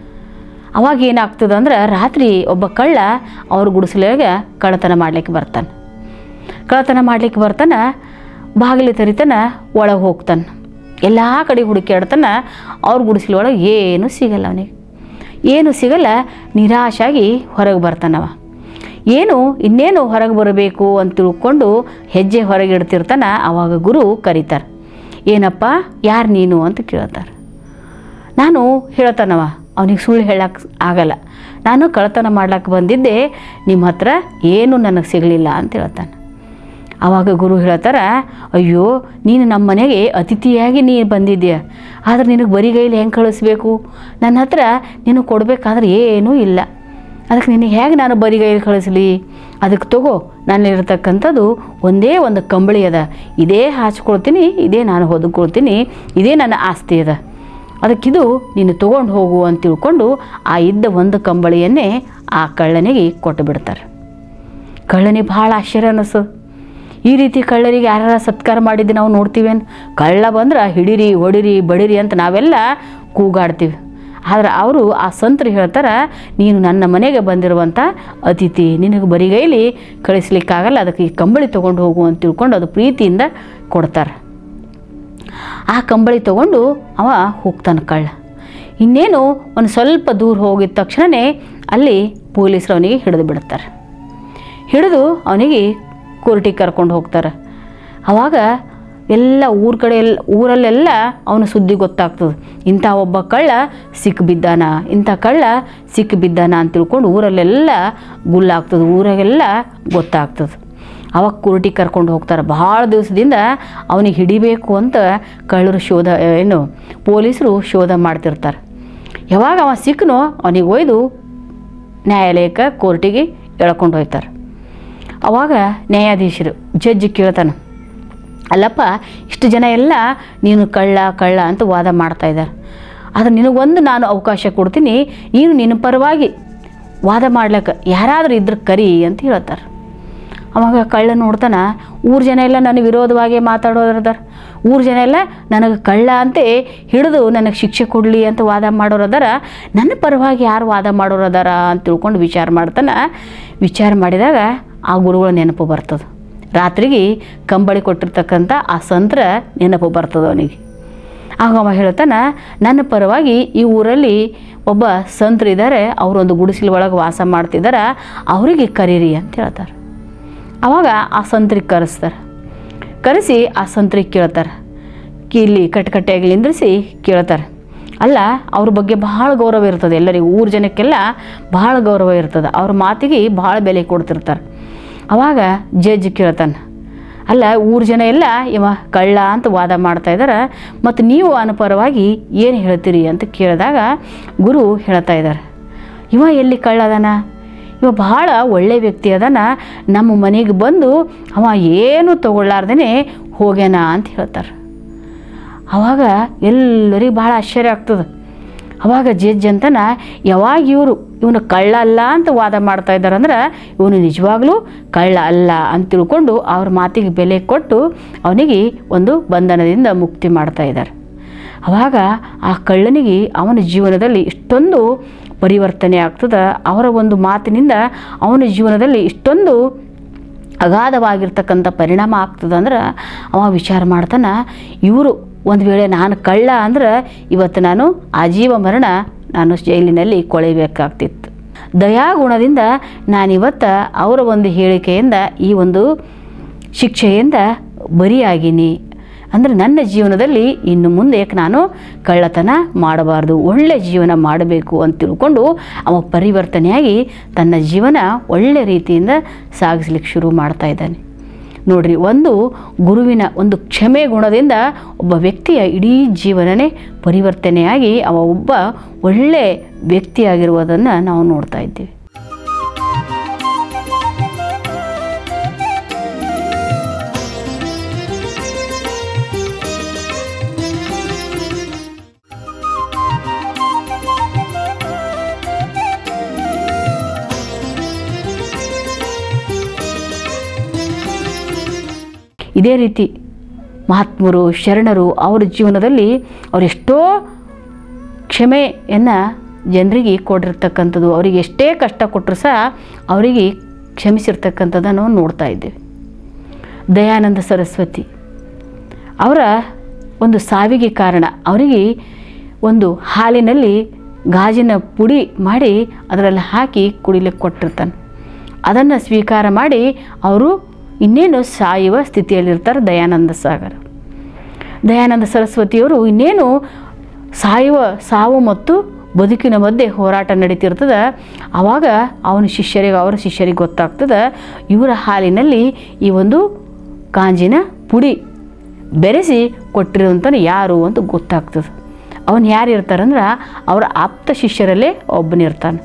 ಅವಾಗ ಏನಾಗ್ತದೆ ಅಂದ್ರೆ ರಾತ್ರಿ ಒಬ್ಬ ಕಳ್ಳ ಅವ್ರ ಗುಡಿಸಲಿಗೆ ಕಳ್ಳತನ ಮಾಡ್ಲಿಕ್ಕೆ ಬರ್ತಾನೆ ಕಳ್ಳತನ ಮಾಡ್ಲಿಕ್ಕೆ ಬರ್ತಾನೆ ಬಾಗಿಲು ತೆರಿತಾನೆ ಒಳಗೆ ಹೋಗ್ತಾನೆ ಎಲ್ಲ ಕಡೆ ಹುಡುಕಾಡ್ತಾನೆ ಅವ್ರ ಗುಡಿಸಲೊಳಗೆ ಏನೂ ಸಿಗಲ್ಲ ಅವನಿಗೆ ಏನು ಸಿಗಲ್ಲ ನಿರಾಶಾಗಿ ಹೊರಗೆ ಬರ್ತಾನವ ಏನು ಇನ್ನೇನು ಹೊರಗೆ ಬರಬೇಕು ಅಂತ ತಿಳ್ಕೊಂಡು ಹೆಜ್ಜೆ ಹೊರಗೆ ಇಡ್ತಿರ್ತಾನೆ ಆವಾಗ ಗುರು ಕರೀತಾರೆ ಏನಪ್ಪ ಯಾರು ನೀನು ಅಂತ ಕೇಳ್ತಾರೆ ನಾನು ಹೇಳ್ತಾನವ ಅವನಿಗೆ ಸುಳ್ಳು ಹೇಳಕ್ಕೆ ಆಗಲ್ಲ ನಾನು ಕಳ್ಳತನ ಮಾಡ್ಲಕ್ಕೆ ಬಂದಿದ್ದೆ ನಿಮ್ಮ ಹತ್ರ ಏನು ನನಗೆ ಸಿಗಲಿಲ್ಲ ಅಂತ ಹೇಳ್ತಾನೆ ಆವಾಗ ಗುರು ಹೇಳ್ತಾರೆ ಅಯ್ಯೋ ನೀನು ನಮ್ಮ ಮನೆಗೆ ಅತಿಥಿಯಾಗಿ ನೀ ಬಂದಿದ್ದೀಯ ಆದರೆ ನಿನಗೆ ಬರಿಗೈಲಿ ಹೆಂಗೆ ಕಳಿಸ್ಬೇಕು ನನ್ನ ಹತ್ರ ನೀನು ಕೊಡಬೇಕಾದ್ರೆ ಏನೂ ಇಲ್ಲ ಅದಕ್ಕೆ ನಿನಗೆ ಹೇಗೆ ನಾನು ಬರಿಗೈಲಿ ಕಳಿಸ್ಲಿ ಅದಕ್ಕೆ ತಗೋ ನನ್ನಲ್ಲಿರ್ತಕ್ಕಂಥದ್ದು ಒಂದೇ ಒಂದು ಕಂಬಳಿ ಅದ ಇದೇ ಹಾಚ್ಕೊಳ್ತೀನಿ ಇದೇ ನಾನು ಹೊದ್ಕೊಳ್ತೀನಿ ಇದೇ ನನ್ನ ಆಸ್ತಿ ಅದ ಅದಕ್ಕಿದು ನೀನು ತೊಗೊಂಡು ಹೋಗು ಅಂತ ತಿಳ್ಕೊಂಡು ಆ ಇದ್ದ ಒಂದು ಕಂಬಳಿಯನ್ನೇ ಆ ಕಳ್ಳನಿಗೆ ಕೊಟ್ಟು ಬಿಡ್ತಾರೆ ಕಳ್ಳನಿಗೆ ಭಾಳ ಆಶ್ಚರ್ಯ ಅನ್ನಿಸು ಈ ರೀತಿ ಕಳ್ಳರಿಗೆ ಯಾರ ಸತ್ಕಾರ ಮಾಡಿದ್ದು ನಾವು ನೋಡ್ತೀವೇನು ಕಳ್ಳ ಬಂದ್ರೆ ಹಿಡೀರಿ ಹೊಡಿರಿ ಬಡಿರಿ ಅಂತ ನಾವೆಲ್ಲ ಕೂಗಾಡ್ತೀವಿ ಆದ್ರೆ ಅವರು ಆ ಸಂತರು ಹೇಳ್ತಾರೆ ನೀನು ನನ್ನ ಮನೆಗೆ ಬಂದಿರುವಂಥ ಅತಿಥಿ ನಿನಗೆ ಬರಿಗೈಲಿ ಕಳಿಸ್ಲಿಕ್ಕಾಗಲ್ಲ ಅದಕ್ಕೆ ಈ ಕಂಬಳಿ ತೊಗೊಂಡು ಹೋಗು ಅಂತ ತಿಳ್ಕೊಂಡು ಅದು ಪ್ರೀತಿಯಿಂದ ಕೊಡ್ತಾರೆ ಆ ಕಂಬಳಿ ತೊಗೊಂಡು ಅವ ಹೋಗ್ತಾನೆ ಕಳ್ಳ ಇನ್ನೇನು ಒಂದು ಸ್ವಲ್ಪ ದೂರ ಹೋಗಿದ ತಕ್ಷಣವೇ ಅಲ್ಲಿ ಪೊಲೀಸರು ಅವನಿಗೆ ಹಿಡಿದು ಬಿಡ್ತಾರೆ ಹಿಡಿದು ಅವನಿಗೆ ಕೋರ್ಟಿಗೆ ಕರ್ಕೊಂಡು ಹೋಗ್ತಾರೆ ಆವಾಗ ಎಲ್ಲ ಊರ ಕಡೆ ಎಲ್ಲ ಊರಲ್ಲೆಲ್ಲ ಅವನ ಸುದ್ದಿ ಗೊತ್ತಾಗ್ತದೆ ಇಂಥ ಒಬ್ಬ ಕಳ್ಳ ಸಿಕ್ಕಿಬಿದ್ದಾನ ಇಂಥ ಕಳ್ಳ ಸಿಕ್ಕಿಬಿದ್ದಾನ ಅಂತ ತಿಳ್ಕೊಂಡು ಊರಲ್ಲೆಲ್ಲ ಗುಲ್ಲಾಗ್ತದೆ ಊರಾಗೆಲ್ಲ ಗೊತ್ತಾಗ್ತದೆ ಅವಾಗ ಕುರುಟಿಗೆ ಕರ್ಕೊಂಡು ಹೋಗ್ತಾರೆ ಭಾಳ ದಿವಸದಿಂದ ಅವನಿಗೆ ಹಿಡಿಬೇಕು ಅಂತ ಕಳ್ಳರು ಶೋಧ ಏನು ಪೊಲೀಸರು ಶೋಧ ಮಾಡ್ತಿರ್ತಾರೆ ಯಾವಾಗ ಅವ ಸಿಕ್ಕನೋ ಅವನಿಗೆ ಒಯ್ದು ನ್ಯಾಯಾಲಯಕ್ಕೆ ಕೋರ್ಟಿಗೆ ಎಳ್ಕೊಂಡು ಹೋಗ್ತಾರೆ ಅವಾಗ ನ್ಯಾಯಾಧೀಶರು ಜಡ್ಜ್ ಕೇಳ್ತಾನೆ ಅಲ್ಲಪ್ಪ ಇಷ್ಟು ಜನ ಎಲ್ಲ ನೀನು ಕಳ್ಳ ಕಳ್ಳ ಅಂತ ವಾದ ಮಾಡ್ತಾ ಇದ್ದಾರೆ ಆದರೆ ನಿನಗೊಂದು ನಾನು ಅವಕಾಶ ಕೊಡ್ತೀನಿ ನೀನು ನಿನ್ನ ಪರವಾಗಿ ವಾದ ಮಾಡ್ಲಿಕ್ಕೆ ಯಾರಾದರೂ ಇದ್ರೆ ಕರಿ ಅಂತ ಹೇಳ್ತಾರೆ ಅವಾಗ ಕಳ್ಳ ನೋಡ್ತಾನ ಊರು ಜನ ಎಲ್ಲ ನನ್ನ ವಿರೋಧವಾಗಿ ಮಾತಾಡೋರದಾರ ಊರು ಜನ ಎಲ್ಲ ನನಗೆ ಕಳ್ಳ ಅಂತೆ ಹಿಡಿದು ನನಗೆ ಶಿಕ್ಷೆ ಕೊಡಲಿ ಅಂತ ವಾದ ಮಾಡೋರದಾರ ನನ್ನ ಪರವಾಗಿ ಯಾರು ವಾದ ಮಾಡೋರದಾರ ಅಂತ ತಿಳ್ಕೊಂಡು ವಿಚಾರ ಮಾಡ್ತಾನೆ ವಿಚಾರ ಮಾಡಿದಾಗ ಆ ಗುರುಗಳ ನೆನಪು ಬರ್ತದೆ ರಾತ್ರಿಗೆ ಕಂಬಳಿ ಕೊಟ್ಟಿರ್ತಕ್ಕಂಥ ಆ ಸಂತ್ರ ನೆನಪು ಬರ್ತದೆ ಅವನಿಗೆ ಆಗ ಅವ ಹೇಳ್ತಾನ ನನ್ನ ಪರವಾಗಿ ಈ ಊರಲ್ಲಿ ಒಬ್ಬ ಸಂತರು ಇದ್ದಾರೆ ಅವರೊಂದು ಗುಡಿಸಲು ಒಳಗೆ ವಾಸ ಮಾಡ್ತಿದ್ದಾರೆ ಅವರಿಗೆ ಕರೀರಿ ಅಂತ ಹೇಳ್ತಾರೆ ಅವಾಗ ಆ ಸಂತ್ರಿಗೆ ಕರೆಸ್ತಾರೆ ಕರೆಸಿ ಆ ಸಂತ್ರಿಗೆ ಕೇಳ್ತಾರೆ ಇಲ್ಲಿ ಕಟ್ಕಟ್ಟೆಯಾಗಿ ನಿಂದ್ರಿಸಿ ಕೇಳ್ತಾರೆ ಅಲ್ಲ ಅವ್ರ ಬಗ್ಗೆ ಬಹಳ ಗೌರವ ಇರ್ತದೆ ಎಲ್ಲರಿಗೂ ಊರ ಜನಕ್ಕೆಲ್ಲ ಬಹಳ ಗೌರವ ಇರ್ತದೆ ಅವ್ರ ಮಾತಿಗೆ ಭಾಳ ಬೆಲೆ ಕೊಡ್ತಿರ್ತಾರೆ ಅವಾಗ ಜಡ್ಜ್ ಕೇಳ್ತಾನೆ ಅಲ್ಲ ಊರ ಜನ ಎಲ್ಲ ಇವ ಕಳ್ಳ ಅಂತ ವಾದ ಮಾಡ್ತಾ ಇದ್ದಾರೆ ಮತ್ತು ನೀವು ಅನುಪರವಾಗಿ ಏನು ಹೇಳ್ತೀರಿ ಅಂತ ಕೇಳಿದಾಗ ಗುರು ಹೇಳ್ತಾ ಇದ್ದಾರೆ ಇವ ಎಲ್ಲಿ ಕಳ್ಳ ಅದಾನ ಇವ ಭಾಳ ಒಳ್ಳೆ ವ್ಯಕ್ತಿ ಅದಾನ ನಮ್ಮ ಮನೆಗೆ ಬಂದು ಅವ ಏನು ತಗೊಳ್ಳಾರ್ದೇ ಹೋಗ್ಯಾನ ಅಂತ ಹೇಳ್ತಾರೆ ಅವಾಗ ಎಲ್ಲರಿಗೂ ಭಾಳ ಆಶ್ಚರ್ಯ ಆಗ್ತದೆ ಅವಾಗ ಜಡ್ಜ್ ಅಂತನ ಯಾವಾಗ ಇವರು ಇವನು ಕಳ್ಳ ಅಲ್ಲ ಅಂತ ವಾದ ಮಾಡ್ತಾ ಇದ್ದಾರೆ ಅಂದ್ರೆ ಇವನು ನಿಜವಾಗ್ಲೂ ಕಳ್ಳ ಅಲ್ಲ ಅಂತ ತಿಳ್ಕೊಂಡು ಅವ್ರ ಮಾತಿಗೆ ಬೆಲೆ ಕೊಟ್ಟು ಅವನಿಗೆ ಒಂದು ಬಂಧನದಿಂದ ಮುಕ್ತಿ ಮಾಡ್ತಾ ಇದ್ದಾರೆ ಅವಾಗ ಆ ಕಳ್ಳನಿಗೆ ಅವನ ಜೀವನದಲ್ಲಿ ಇಷ್ಟೊಂದು ಪರಿವರ್ತನೆ ಆಗ್ತದೆ ಅವರ ಒಂದು ಮಾತಿನಿಂದ ಅವನ ಜೀವನದಲ್ಲಿ ಇಷ್ಟೊಂದು ಅಗಾಧವಾಗಿರ್ತಕ್ಕಂಥ ಪರಿಣಾಮ ಆಗ್ತದೆ ಅಂದ್ರೆ ಅವ ವಿಚಾರ ಮಾಡ್ತಾನೆ ಇವರು ಒಂದು ವೇಳೆ ನಾನು ಕಳ್ಳ ಅಂದ್ರೆ ಇವತ್ತು ನಾನು ಆಜೀವ ಮರಣ ನಾನು ಜೈಲಿನಲ್ಲಿ ಕೊಳೆಯಬೇಕಾಗ್ತಿತ್ತು ದಯಾಗುಣದಿಂದ ನಾನಿವತ್ತು ಅವರ ಒಂದು ಹೇಳಿಕೆಯಿಂದ ಈ ಒಂದು ಶಿಕ್ಷೆಯಿಂದ ಬರಿಯಾಗಿನಿ ಅಂದರೆ ನನ್ನ ಜೀವನದಲ್ಲಿ ಇನ್ನು ಮುಂದೆ ನಾನು ಕಳ್ಳತನ ಮಾಡಬಾರ್ದು ಒಳ್ಳೆ ಜೀವನ ಮಾಡಬೇಕು ಅಂತ ತಿಳ್ಕೊಂಡು ಅವ ಪರಿವರ್ತನೆಯಾಗಿ ತನ್ನ ಜೀವನ ಒಳ್ಳೆ ರೀತಿಯಿಂದ ಸಾಗಿಸ್ಲಿಕ್ಕೆ ಶುರು ಮಾಡ್ತಾ ಇದ್ದಾನೆ ನೋಡ್ರಿ ಒಂದು ಗುರುವಿನ ಒಂದು ಕ್ಷಮೆ ಗುಣದಿಂದ ಒಬ್ಬ ವ್ಯಕ್ತಿಯ ಇಡೀ ಜೀವನನೇ ಪರಿವರ್ತನೆಯಾಗಿ ಅವ ಒಬ್ಬ ಒಳ್ಳೆ ವ್ಯಕ್ತಿಯಾಗಿರುವುದನ್ನು ನಾವು ನೋಡ್ತಾ ಇದ್ದೀವಿ ಇದೇ ರೀತಿ ಮಹಾತ್ಮರು ಶರಣರು ಅವರ ಜೀವನದಲ್ಲಿ ಅವರೆಷ್ಟೋ ಕ್ಷಮೆಯನ್ನು ಜನರಿಗೆ ಕೊಟ್ಟಿರ್ತಕ್ಕಂಥದ್ದು ಅವರಿಗೆ ಎಷ್ಟೇ ಕಷ್ಟ ಕೊಟ್ಟರು ಸಹ ಅವರಿಗೆ ಕ್ಷಮಿಸಿರ್ತಕ್ಕಂಥದ್ದನ್ನು ನೋಡ್ತಾ ಇದ್ದೇವೆ ದಯಾನಂದ ಸರಸ್ವತಿ ಅವರ ಒಂದು ಸಾವಿಗೆ ಕಾರಣ ಅವರಿಗೆ ಒಂದು ಹಾಲಿನಲ್ಲಿ ಗಾಜಿನ ಪುಡಿ ಮಾಡಿ ಅದರಲ್ಲಿ ಹಾಕಿ ಕುಡಿಲಿಕ್ಕೆ ಕೊಟ್ಟಿರ್ತಾನೆ ಅದನ್ನು ಸ್ವೀಕಾರ ಮಾಡಿ ಅವರು ಇನ್ನೇನು ಸಾಯುವ ಸ್ಥಿತಿಯಲ್ಲಿರ್ತಾರೆ ದಯಾನಂದ ಸಾಗರ ದಯಾನಂದ ಸರಸ್ವತಿಯವರು ಇನ್ನೇನು ಸಾಯುವ ಸಾವು ಮತ್ತು ಬದುಕಿನ ಮಧ್ಯೆ ಹೋರಾಟ ನಡೀತಿರ್ತದೆ ಆವಾಗ ಅವನ ಶಿಷ್ಯರಿಗೆ ಅವರ ಶಿಷ್ಯರಿಗೆ ಗೊತ್ತಾಗ್ತದೆ ಇವರ ಹಾಲಿನಲ್ಲಿ ಈ ಒಂದು ಕಾಂಜಿನ ಪುಡಿ ಬೆರೆಸಿ ಕೊಟ್ಟಿರುವಂಥನು ಯಾರು ಅಂತ ಗೊತ್ತಾಗ್ತದೆ ಅವನು ಯಾರು ಇರ್ತಾರಂದ್ರೆ ಅವರ ಆಪ್ತ ಶಿಷ್ಯರಲ್ಲೇ ಒಬ್ಬನಿರ್ತಾನೆ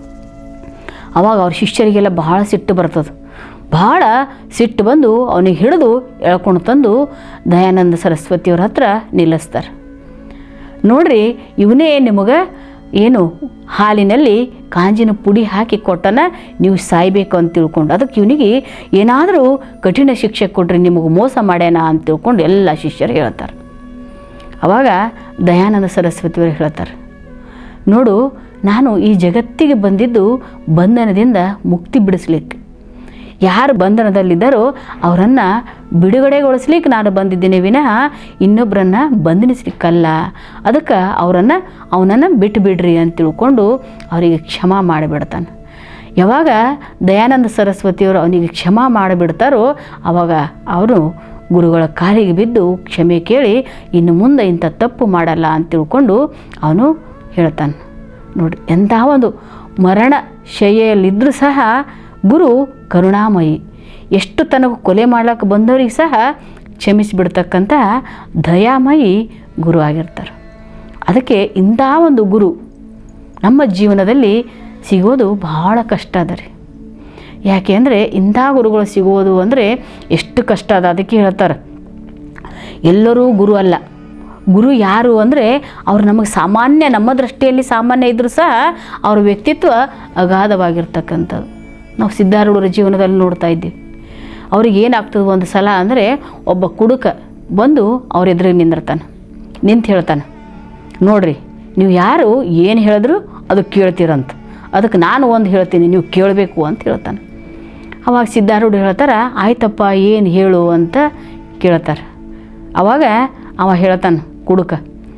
ಅವಾಗ ಅವ್ರ ಶಿಷ್ಯರಿಗೆಲ್ಲ ಬಹಳ ಸಿಟ್ಟು ಬರ್ತದೆ ಭಾಳ ಸಿಟ್ಟು ಬಂದು ಅವನಿಗೆ ಹಿಡಿದು ಎಳ್ಕೊಂಡು ತಂದು ದಯಾನಂದ ಸರಸ್ವತಿಯವ್ರ ಹತ್ರ ನಿಲ್ಲಿಸ್ತಾರೆ ನೋಡ್ರಿ ಇವನೇ ನಿಮಗೆ ಏನು ಹಾಲಿನಲ್ಲಿ ಕಾಂಜಿನ ಪುಡಿ ಹಾಕಿ ಕೊಟ್ಟನ ನೀವು ಸಾಯ್ಬೇಕು ಅಂತ ತಿಳ್ಕೊಂಡು ಅದಕ್ಕೆ ಇವನಿಗೆ ಏನಾದರೂ ಕಠಿಣ ಶಿಕ್ಷೆ ಕೊಡ್ರಿ ನಿಮಗೆ ಮೋಸ ಮಾಡ್ಯಾನ ಅಂತ ತಿಳ್ಕೊಂಡು ಎಲ್ಲ ಶಿಷ್ಯರು ಹೇಳ್ತಾರೆ ಅವಾಗ ದಯಾನಂದ ಸರಸ್ವತಿಯವರು ಹೇಳ್ತಾರೆ ನೋಡು ನಾನು ಈ ಜಗತ್ತಿಗೆ ಬಂದಿದ್ದು ಬಂಧನದಿಂದ ಮುಕ್ತಿ ಬಿಡಿಸ್ಲಿಕ್ಕೆ ಯಾರು ಬಂಧನದಲ್ಲಿದ್ದಾರೋ ಅವರನ್ನು ಬಿಡುಗಡೆಗೊಳಿಸ್ಲಿಕ್ಕೆ ನಾನು ಬಂದಿದ್ದೇನೆ ವಿನಃ ಇನ್ನೊಬ್ಬರನ್ನು ಬಂಧಿಸಲಿಕ್ಕಲ್ಲ ಅದಕ್ಕೆ ಅವರನ್ನು ಅವನನ್ನು ಬಿಟ್ಟು ಬಿಡ್ರಿ ಅಂತ ತಿಳ್ಕೊಂಡು ಅವರಿಗೆ ಕ್ಷಮ ಮಾಡಿಬಿಡ್ತಾನೆ ಯಾವಾಗ ದಯಾನಂದ ಸರಸ್ವತಿಯವರು ಅವನಿಗೆ ಕ್ಷಮ ಮಾಡಿಬಿಡ್ತಾರೋ ಆವಾಗ ಅವರು ಗುರುಗಳ ಕಾಲಿಗೆ ಬಿದ್ದು ಕ್ಷಮೆ ಕೇಳಿ ಇನ್ನು ಮುಂದೆ ಇಂಥ ತಪ್ಪು ಮಾಡಲ್ಲ ಅಂತ ತಿಳ್ಕೊಂಡು ಅವನು ಹೇಳ್ತಾನೆ ನೋಡಿ ಎಂಥ ಒಂದು ಮರಣ ಶಯ್ಯೆಯಲ್ಲಿದ್ದರೂ ಸಹ ಗುರು ಕರುಣಾಮಯಿ ಎಷ್ಟು ತನಗೆ ಕೊಲೆ ಮಾಡ್ಲಿಕ್ಕೆ ಬಂದವರಿಗೆ ಸಹ ಕ್ಷಮಿಸಿಬಿಡ್ತಕ್ಕಂಥ ದಯಾಮಯಿ ಗುರು ಆಗಿರ್ತಾರೆ ಅದಕ್ಕೆ ಇಂಥ ಒಂದು ಗುರು ನಮ್ಮ ಜೀವನದಲ್ಲಿ ಸಿಗೋದು ಬಹಳ ಕಷ್ಟ ಅದ ರೀ ಯಾಕೆ ಅಂದರೆ ಇಂಥ ಗುರುಗಳು ಸಿಗೋದು ಅಂದರೆ ಎಷ್ಟು ಕಷ್ಟ ಅದ ಅದಕ್ಕೆ ಹೇಳ್ತಾರೆ ಎಲ್ಲರೂ ಗುರು ಅಲ್ಲ ಗುರು ಯಾರು ಅಂದರೆ ಅವ್ರು ನಮಗೆ ಸಾಮಾನ್ಯ ನಮ್ಮ ದೃಷ್ಟಿಯಲ್ಲಿ ಸಾಮಾನ್ಯ ಇದ್ದರೂ ಸಹ ಅವ್ರ ವ್ಯಕ್ತಿತ್ವ ಅಗಾಧವಾಗಿರ್ತಕ್ಕಂಥದ್ದು ನಾವು ಸಿದ್ಧಾರೂಢರ ಜೀವನದಲ್ಲಿ ನೋಡ್ತಾ ಇದ್ದೀವಿ ಅವ್ರಿಗೆ ಏನಾಗ್ತದೆ ಒಂದು ಸಲ ಅಂದರೆ ಒಬ್ಬ ಕುಡುಕ ಬಂದು ಅವ್ರ ಎದುರಿಗೆ ನಿಂದಿರ್ತಾನೆ ನಿಂತು ಹೇಳ್ತಾನೆ ನೋಡ್ರಿ ನೀವು ಯಾರು ಏನು ಹೇಳಿದ್ರು ಅದು ಕೇಳ್ತೀರಂತ ಅದಕ್ಕೆ ನಾನು ಒಂದು ಹೇಳ್ತೀನಿ ನೀವು ಕೇಳಬೇಕು ಅಂತ ಹೇಳ್ತಾನೆ ಅವಾಗ ಸಿದ್ಧಾರೂಢ ಹೇಳ್ತಾರೆ ಆಯ್ತಪ್ಪ ಏನು ಹೇಳು ಅಂತ ಕೇಳ್ತಾರೆ ಅವಾಗ ಅವ ಹೇಳ್ತಾನೆ ಕುಡುಕ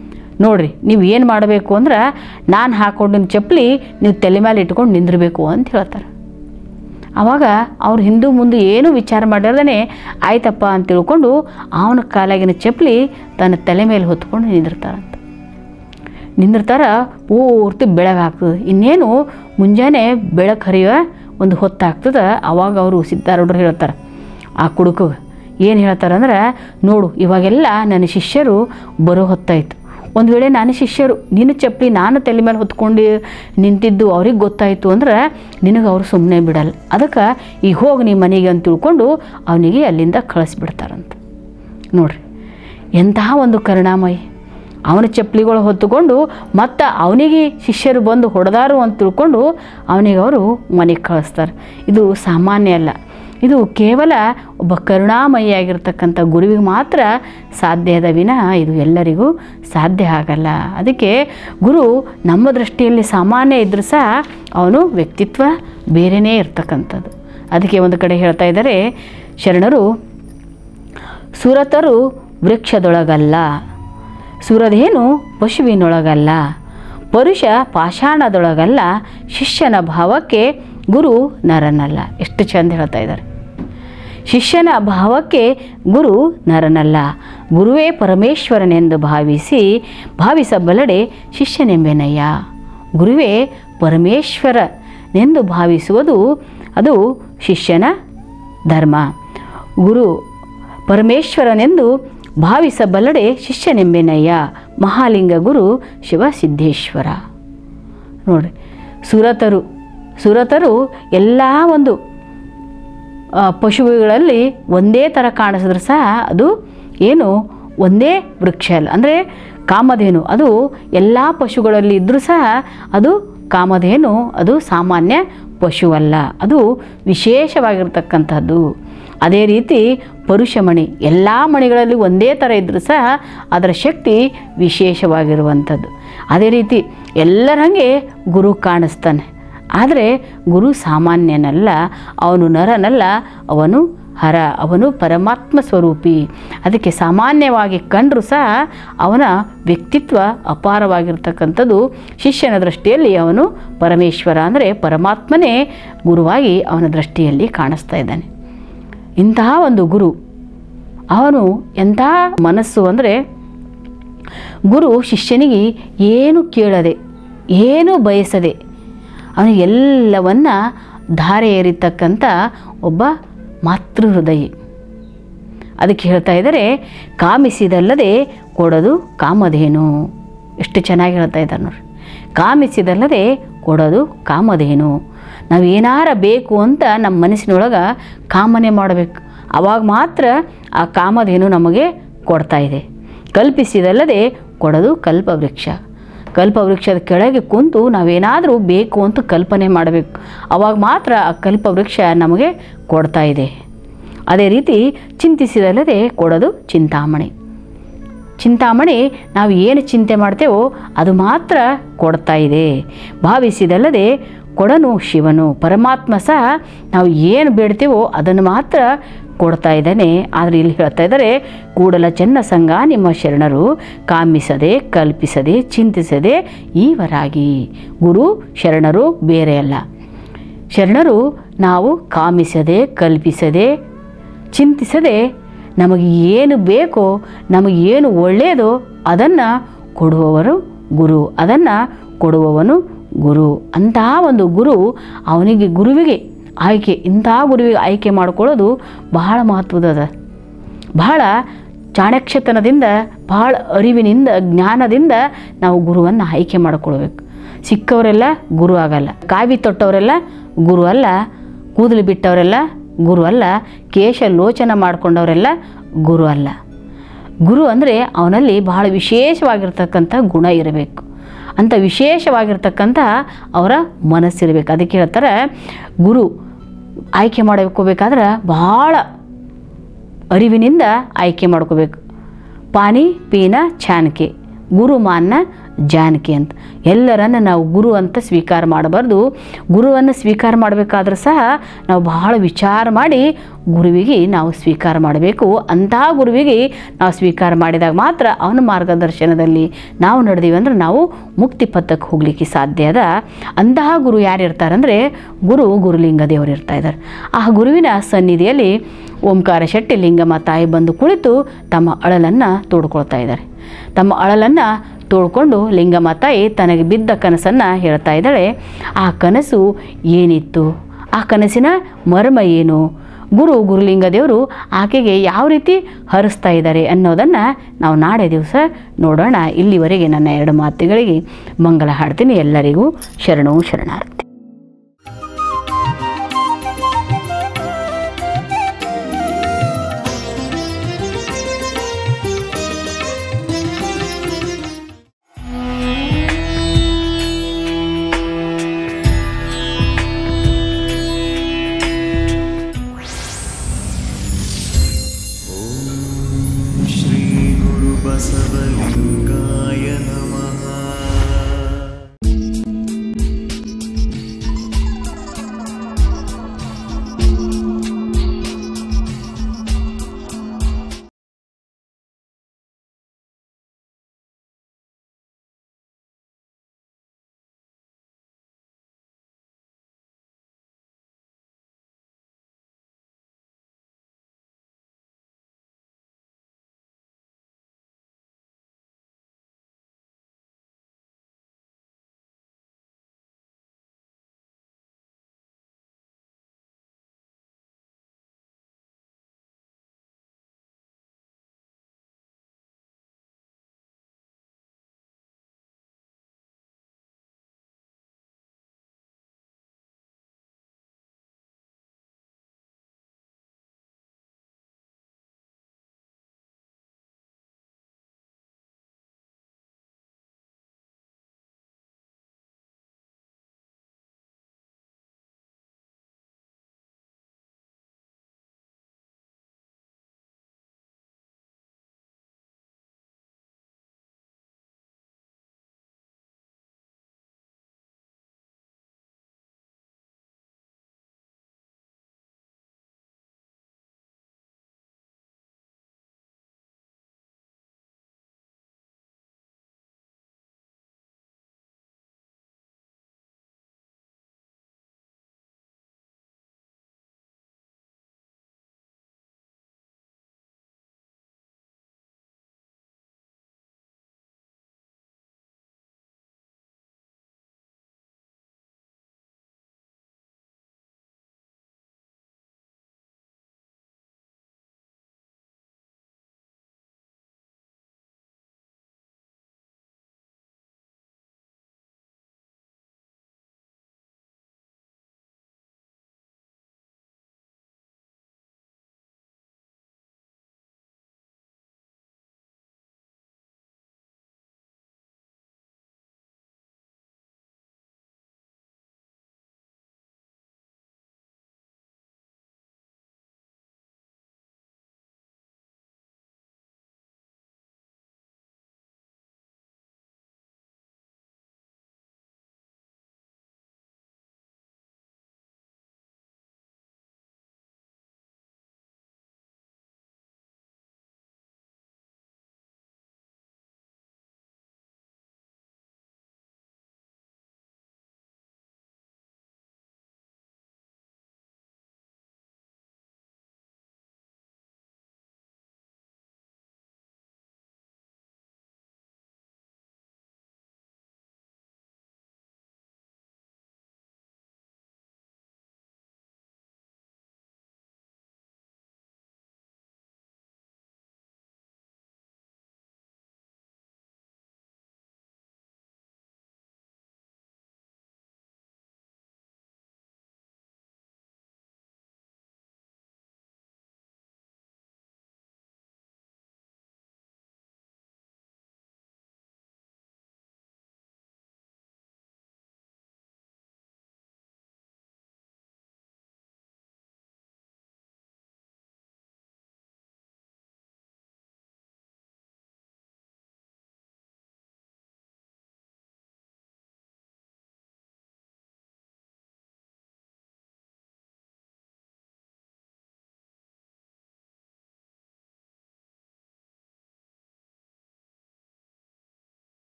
ನೋಡ್ರಿ ನೀವು ಏನು ಮಾಡಬೇಕು ಅಂದ್ರೆ ನಾನು ಹಾಕೊಂಡಿನ ಚಪ್ಪಲಿ ನೀವು ತಲೆ ಮೇಲೆ ಇಟ್ಕೊಂಡು ನಿಂದಿರಬೇಕು ಅಂತ ಹೇಳ್ತಾರೆ ಆವಾಗ ಅವ್ರು ಹಿಂದೂ ಮುಂದೆ ಏನೂ ವಿಚಾರ ಮಾಡಿರದೇ ಆಯ್ತಪ್ಪ ಅಂತ ತಿಳ್ಕೊಂಡು ಅವನ ಕಾಲಾಗಿನ ಚಪ್ಪಲಿ ತನ್ನ ತಲೆ ಮೇಲೆ ಹೊತ್ಕೊಂಡು ನಿಂದಿರ್ತಾರಂತ ನಿಂದಿರ್ತಾರ ಪೂರ್ತಿ ಬೆಳಗಾಗ್ತದೆ ಇನ್ನೇನು ಮುಂಜಾನೆ ಬೆಳಕು ಹರಿಯೋ ಒಂದು ಹೊತ್ತಾಗ್ತದೆ ಅವಾಗ ಅವರು ಸಿದ್ಧಾರೂಢರು ಹೇಳ್ತಾರೆ ಆ ಕುಡುಕಗೆ ಏನು ಹೇಳ್ತಾರೆ ಅಂದ್ರೆ ನೋಡು ಇವಾಗೆಲ್ಲ ನನ್ನ ಶಿಷ್ಯರು ಬರೋ ಹೊತ್ತಾಯಿತು ಒಂದು ವೇಳೆ ನನ್ನ ಶಿಷ್ಯರು ನಿನ್ನ ಚಪ್ಪಲಿ ನಾನು ತಲೆ ಮೇಲೆ ಹೊತ್ಕೊಂಡು ನಿಂತಿದ್ದು ಅವ್ರಿಗೆ ಗೊತ್ತಾಯಿತು ಅಂದ್ರೆ ನಿನಗೆ ಅವರು ಸುಮ್ಮನೆ ಬಿಡಲ್ಲ ಅದಕ್ಕೆ ಈಗ ಹೋಗಿ ನಿಮ್ಮ ಮನೆಗೆ ಅಂತ ತಿಳ್ಕೊಂಡು ಅವನಿಗೆ ಅಲ್ಲಿಂದ ಕಳಿಸ್ಬಿಡ್ತಾರಂತ ನೋಡ್ರಿ ಎಂತಹ ಒಂದು ಕರುಣಾಮಯಿ ಅವನ ಚಪ್ಪಲಿಗಳು ಹೊತ್ತುಕೊಂಡು ಮತ್ತು ಅವನಿಗೆ ಶಿಷ್ಯರು ಬಂದು ಹೊಡೆದಾರು ಅಂತ ತಿಳ್ಕೊಂಡು ಅವನಿಗೆ ಅವರು ಮನೆಗೆ ಕಳಿಸ್ತಾರೆ ಇದು ಸಾಮಾನ್ಯ ಅಲ್ಲ ಇದು ಕೇವಲ ಒಬ್ಬ ಕರುಣಾಮಯಿಯಾಗಿರ್ತಕ್ಕಂಥ ಗುರುವಿಗೆ ಮಾತ್ರ ಸಾಧ್ಯ ಅದ ವಿನಃ ಇದು ಎಲ್ಲರಿಗೂ ಸಾಧ್ಯ ಆಗಲ್ಲ ಅದಕ್ಕೆ ಗುರು ನಮ್ಮ ದೃಷ್ಟಿಯಲ್ಲಿ ಸಾಮಾನ್ಯ ಇದ್ದರೂ ಸಹ ಅವನು ವ್ಯಕ್ತಿತ್ವ ಬೇರೆಯೇ ಇರ್ತಕ್ಕಂಥದ್ದು ಅದಕ್ಕೆ ಒಂದು ಕಡೆ ಹೇಳ್ತಾ ಇದ್ದಾರೆ ಶರಣರು ಸುರತರು ವೃಕ್ಷದೊಳಗಲ್ಲ ಸುರದೇನು ಪಶುವಿನೊಳಗಲ್ಲ ಪರುಷ ಪಾಷಾಣದೊಳಗಲ್ಲ ಶಿಷ್ಯನ ಭಾವಕ್ಕೆ ಗುರು ನರನಲ್ಲ ಎಷ್ಟು ಚಂದ ಹೇಳ್ತಾ ಇದ್ದಾರೆ ಶಿಷ್ಯನ ಭಾವಕ್ಕೆ ಗುರು ನರನಲ್ಲ ಗುರುವೇ ಪರಮೇಶ್ವರನೆಂದು ಭಾವಿಸಿ ಭಾವಿಸಬಲ್ಲಡೆ ಶಿಷ್ಯನೆಂಬೆನಯ್ಯ ಗುರುವೇ ಪರಮೇಶ್ವರನೆಂದು ಭಾವಿಸುವುದು ಅದು ಶಿಷ್ಯನ ಧರ್ಮ ಗುರು ಪರಮೇಶ್ವರನೆಂದು ಭಾವಿಸಬಲ್ಲಡೆ ಶಿಷ್ಯನೆಂಬೆನಯ್ಯ ಮಹಾಲಿಂಗ ಗುರು ಶಿವಸಿದ್ದೇಶ್ವರ ನೋಡ್ರಿ ಸುರತರು ಸುರತರು ಎಲ್ಲ ಒಂದು ಆ, ಪಶುಗಳಲ್ಲಿ ಒಂದೇ ಥರ ಕಾಣಿಸಿದ್ರೆ ಸಹ ಅದು ಏನು ಒಂದೇ ವೃಕ್ಷ ಅಲ್ಲ ಅಂದರೆ ಕಾಮಧೇನು ಅದು ಎಲ್ಲ ಪಶುಗಳಲ್ಲಿ ಇದ್ದರೂ ಸಹ ಅದು ಕಾಮಧೇನು ಅದು ಸಾಮಾನ್ಯ ಪಶು ಅಲ್ಲ ಅದು ವಿಶೇಷವಾಗಿರ್ತಕ್ಕಂಥದ್ದು ಅದೇ ರೀತಿ ಪರುಷಮಣಿ ಎಲ್ಲ ಮಣಿಗಳಲ್ಲಿ ಒಂದೇ ಥರ ಇದ್ದರೂ ಸಹ ಅದರ ಶಕ್ತಿ ವಿಶೇಷವಾಗಿರುವಂಥದ್ದು ಅದೇ ರೀತಿ ಎಲ್ಲರ ಹಾಗೆ ಗುರು ಕಾಣಿಸ್ತಾನೆ ಆದರೆ ಗುರು ಸಾಮಾನ್ಯನಲ್ಲ ಅವನು ನರನಲ್ಲ ಅವನು ಹರ ಅವನು ಪರಮಾತ್ಮ ಸ್ವರೂಪಿ ಅದಕ್ಕೆ ಸಾಮಾನ್ಯವಾಗಿ ಕಂಡರೂ ಸಹ ಅವನ ವ್ಯಕ್ತಿತ್ವ ಅಪಾರವಾಗಿರ್ತಕ್ಕಂಥದ್ದು ಶಿಷ್ಯನ ದೃಷ್ಟಿಯಲ್ಲಿ ಅವನು ಪರಮೇಶ್ವರ ಅಂದರೆ ಪರಮಾತ್ಮನೇ ಗುರುವಾಗಿ ಅವನ ದೃಷ್ಟಿಯಲ್ಲಿ ಕಾಣಿಸ್ತಾ ಇದ್ದಾನೆ ಇಂತಹ ಒಂದು ಗುರು ಅವನು ಎಂಥ ಮನಸ್ಸು ಅಂದರೆ ಗುರು ಶಿಷ್ಯನಿಗೆ ಏನು ಕೇಳದೆ ಏನು ಬಯಸದೆ ಅವನು ಎಲ್ಲವನ್ನ ಧಾರೆ ಏರಿತಕ್ಕಂಥ ಒಬ್ಬ ಮಾತೃ ಹೃದಯಿ ಅದಕ್ಕೆ ಹೇಳ್ತಾ ಇದ್ದಾರೆ ಕಾಮಿಸಿದಲ್ಲದೆ ಕೊಡೋದು ಕಾಮಧೇನು ಎಷ್ಟು ಚೆನ್ನಾಗಿ ಹೇಳ್ತಾ ಇದ್ದಾರೆ ನೋಡ್ರಿ ಕಾಮಿಸಿದಲ್ಲದೆ ಕೊಡೋದು ಕಾಮಧೇನು ನಾವು ಏನಾರ ಬೇಕು ಅಂತ ನಮ್ಮ ಮನಸ್ಸಿನೊಳಗೆ ಕಾಮನೆ ಮಾಡಬೇಕು ಆವಾಗ ಮಾತ್ರ ಆ ಕಾಮಧೇನು ನಮಗೆ ಕೊಡ್ತಾ ಇದೆ ಕಲ್ಪಿಸಿದಲ್ಲದೆ ಕೊಡೋದು ಕಲ್ಪವೃಕ್ಷ ಕಲ್ಪವೃಕ್ಷದ ಕೆಳಗೆ ಕುಂತು ನಾವೇನಾದರೂ ಬೇಕು ಅಂತ ಕಲ್ಪನೆ ಮಾಡಬೇಕು ಆವಾಗ ಮಾತ್ರ ಆ ಕಲ್ಪವೃಕ್ಷ ನಮಗೆ ಕೊಡ್ತಾ ಇದೆ ಅದೇ ರೀತಿ ಚಿಂತಿಸಿದಲ್ಲದೆ ಕೊಡೋದು ಚಿಂತಾಮಣಿ ಚಿಂತಾಮಣಿ ನಾವು ಏನು ಚಿಂತೆ ಮಾಡ್ತೇವೋ ಅದು ಮಾತ್ರ ಕೊಡ್ತಾ ಇದೆ ಭಾವಿಸಿದಲ್ಲದೆ ಕೊಡನು ಶಿವನು ಪರಮಾತ್ಮ ಸಹ ನಾವು ಏನು ಬೇಡ್ತೇವೋ ಅದನ್ನು ಮಾತ್ರ ಕೊಡ್ತಾ ಇದ್ದಾನೆ ಆದರೆ ಇಲ್ಲಿ ಹೇಳ್ತಾ ಇದ್ದಾರೆ ಕೂಡಲ ಚೆನ್ನ ಸಂಘ ನಿಮ್ಮ ಶರಣರು ಕಾಮಿಸದೆ ಕಲ್ಪಿಸದೆ ಚಿಂತಿಸದೆ ಈವರಾಗಿ ಗುರು ಶರಣರು ಬೇರೆ ಅಲ್ಲ ಶರಣರು ನಾವು ಕಾಮಿಸದೆ ಕಲ್ಪಿಸದೆ ಚಿಂತಿಸದೆ ನಮಗೆ ಏನು ಬೇಕೋ ನಮಗೆ ಏನು ಒಳ್ಳೆಯದೋ ಅದನ್ನು ಕೊಡುವವರು ಗುರು ಅದನ್ನು ಕೊಡುವವನು ಗುರು ಅಂತಹ ಒಂದು ಗುರು ಅವನಿಗೆ ಗುರುವಿಗೆ ಆಯ್ಕೆ ಇಂತಹ ಗುರುವಿಗೆ ಆಯ್ಕೆ ಮಾಡಿಕೊಳ್ಳೋದು ಬಹಳ ಮಹತ್ವದದ ಬಹಳ ಚಾಣಕ್ಷತನದಿಂದ ಬಹಳ ಅರಿವಿನಿಂದ ಜ್ಞಾನದಿಂದ ನಾವು ಗುರುವನ್ನು ಆಯ್ಕೆ ಮಾಡಿಕೊಳ್ಬೇಕು ಸಿಕ್ಕವರೆಲ್ಲ ಗುರು ಆಗಲ್ಲ ಕಾವಿ ತೊಟ್ಟವರೆಲ್ಲ ಗುರು ಅಲ್ಲ ಕೂದಲು ಬಿಟ್ಟವರೆಲ್ಲ ಗುರು ಅಲ್ಲ ಕೇಶ ಲೋಚನ ಮಾಡಿಕೊಂಡವರೆಲ್ಲ ಗುರು ಅಲ್ಲ ಗುರು ಅಂದರೆ ಅವನಲ್ಲಿ ಬಹಳ ವಿಶೇಷವಾಗಿರ್ತಕ್ಕಂಥ ಗುಣ ಇರಬೇಕು ಅಂಥ ವಿಶೇಷವಾಗಿರ್ತಕ್ಕಂಥ ಅವರ ಮನಸ್ಸಿರಬೇಕು ಅದಕ್ಕೆ ಹೇಳ್ತಾರೆ ಗುರು ಆಯ್ಕೆ ಮಾಡ್ಕೋಬೇಕಾದ್ರೆ ಬಹಳ ಅರಿವಿನಿಂದ ಆಯ್ಕೆ ಮಾಡ್ಕೋಬೇಕು ಪಾನಿ ಪೀನ ಛಾನ್ಕೆ ಗುರು ಮಾನ್ನ ಜಾನಕಿ ಅಂತ ಎಲ್ಲರನ್ನು ನಾವು ಗುರು ಅಂತ ಸ್ವೀಕಾರ ಮಾಡಬಾರ್ದು ಗುರುವನ್ನು ಸ್ವೀಕಾರ ಮಾಡಬೇಕಾದ್ರೂ ಸಹ ನಾವು ಬಹಳ ವಿಚಾರ ಮಾಡಿ ಗುರುವಿಗೆ ನಾವು ಸ್ವೀಕಾರ ಮಾಡಬೇಕು ಅಂತಹ ಗುರುವಿಗೆ ನಾವು ಸ್ವೀಕಾರ ಮಾಡಿದಾಗ ಮಾತ್ರ ಅವನ ಮಾರ್ಗದರ್ಶನದಲ್ಲಿ ನಾವು ನಡೆದೀವಿ ಅಂದ್ರೆ ನಾವು ಮುಕ್ತಿ ಪಥಕ್ಕೆ ಹೋಗಲಿಕ್ಕೆ ಸಾಧ್ಯ ಅದ ಅಂತಹ ಗುರು ಯಾರು ಇರ್ತಾರಂದರೆ ಗುರು ಗುರುಲಿಂಗ ದೇವರು ಇರ್ತಾ ಇದ್ದಾರೆ ಆ ಗುರುವಿನ ಸನ್ನಿಧಿಯಲ್ಲಿ ಓಂಕಾರ ಶೆಟ್ಟಿ ಲಿಂಗಮ್ಮ ತಾಯಿ ಬಂದು ಕುಳಿತು ತಮ್ಮ ಅಳಲನ್ನು ತೋಡ್ಕೊಳ್ತಾ ಇದ್ದಾರೆ ತಮ್ಮ ಅಳಲನ್ನು ತೋಡ್ಕೊಂಡು ಲಿಂಗಮ್ಮ ತಾಯಿ ತನಗೆ ಬಿದ್ದ ಕನಸನ್ನು ಹೇಳ್ತಾ ಇದ್ದಾಳೆ ಆ ಕನಸು ಏನಿತ್ತು ಆ ಕನಸಿನ ಮರ್ಮ ಏನು ಗುರು ಗುರುಲಿಂಗ ದೇವರು ಆಕೆಗೆ ಯಾವ ರೀತಿ ಹರಿಸ್ತಾ ಇದ್ದಾರೆ ಅನ್ನೋದನ್ನು ನಾವು ನಾಳೆ ದಿವಸ ನೋಡೋಣ ಇಲ್ಲಿವರೆಗೆ ನನ್ನ ಎರಡು ಮಾತುಗಳಿಗೆ ಮಂಗಲ ಹಾಡ್ತೀನಿ ಎಲ್ಲರಿಗೂ ಶರಣವು ಶರಣಾರ್ಥಿ श्रीगुरुबसवलिङ्गाय नमः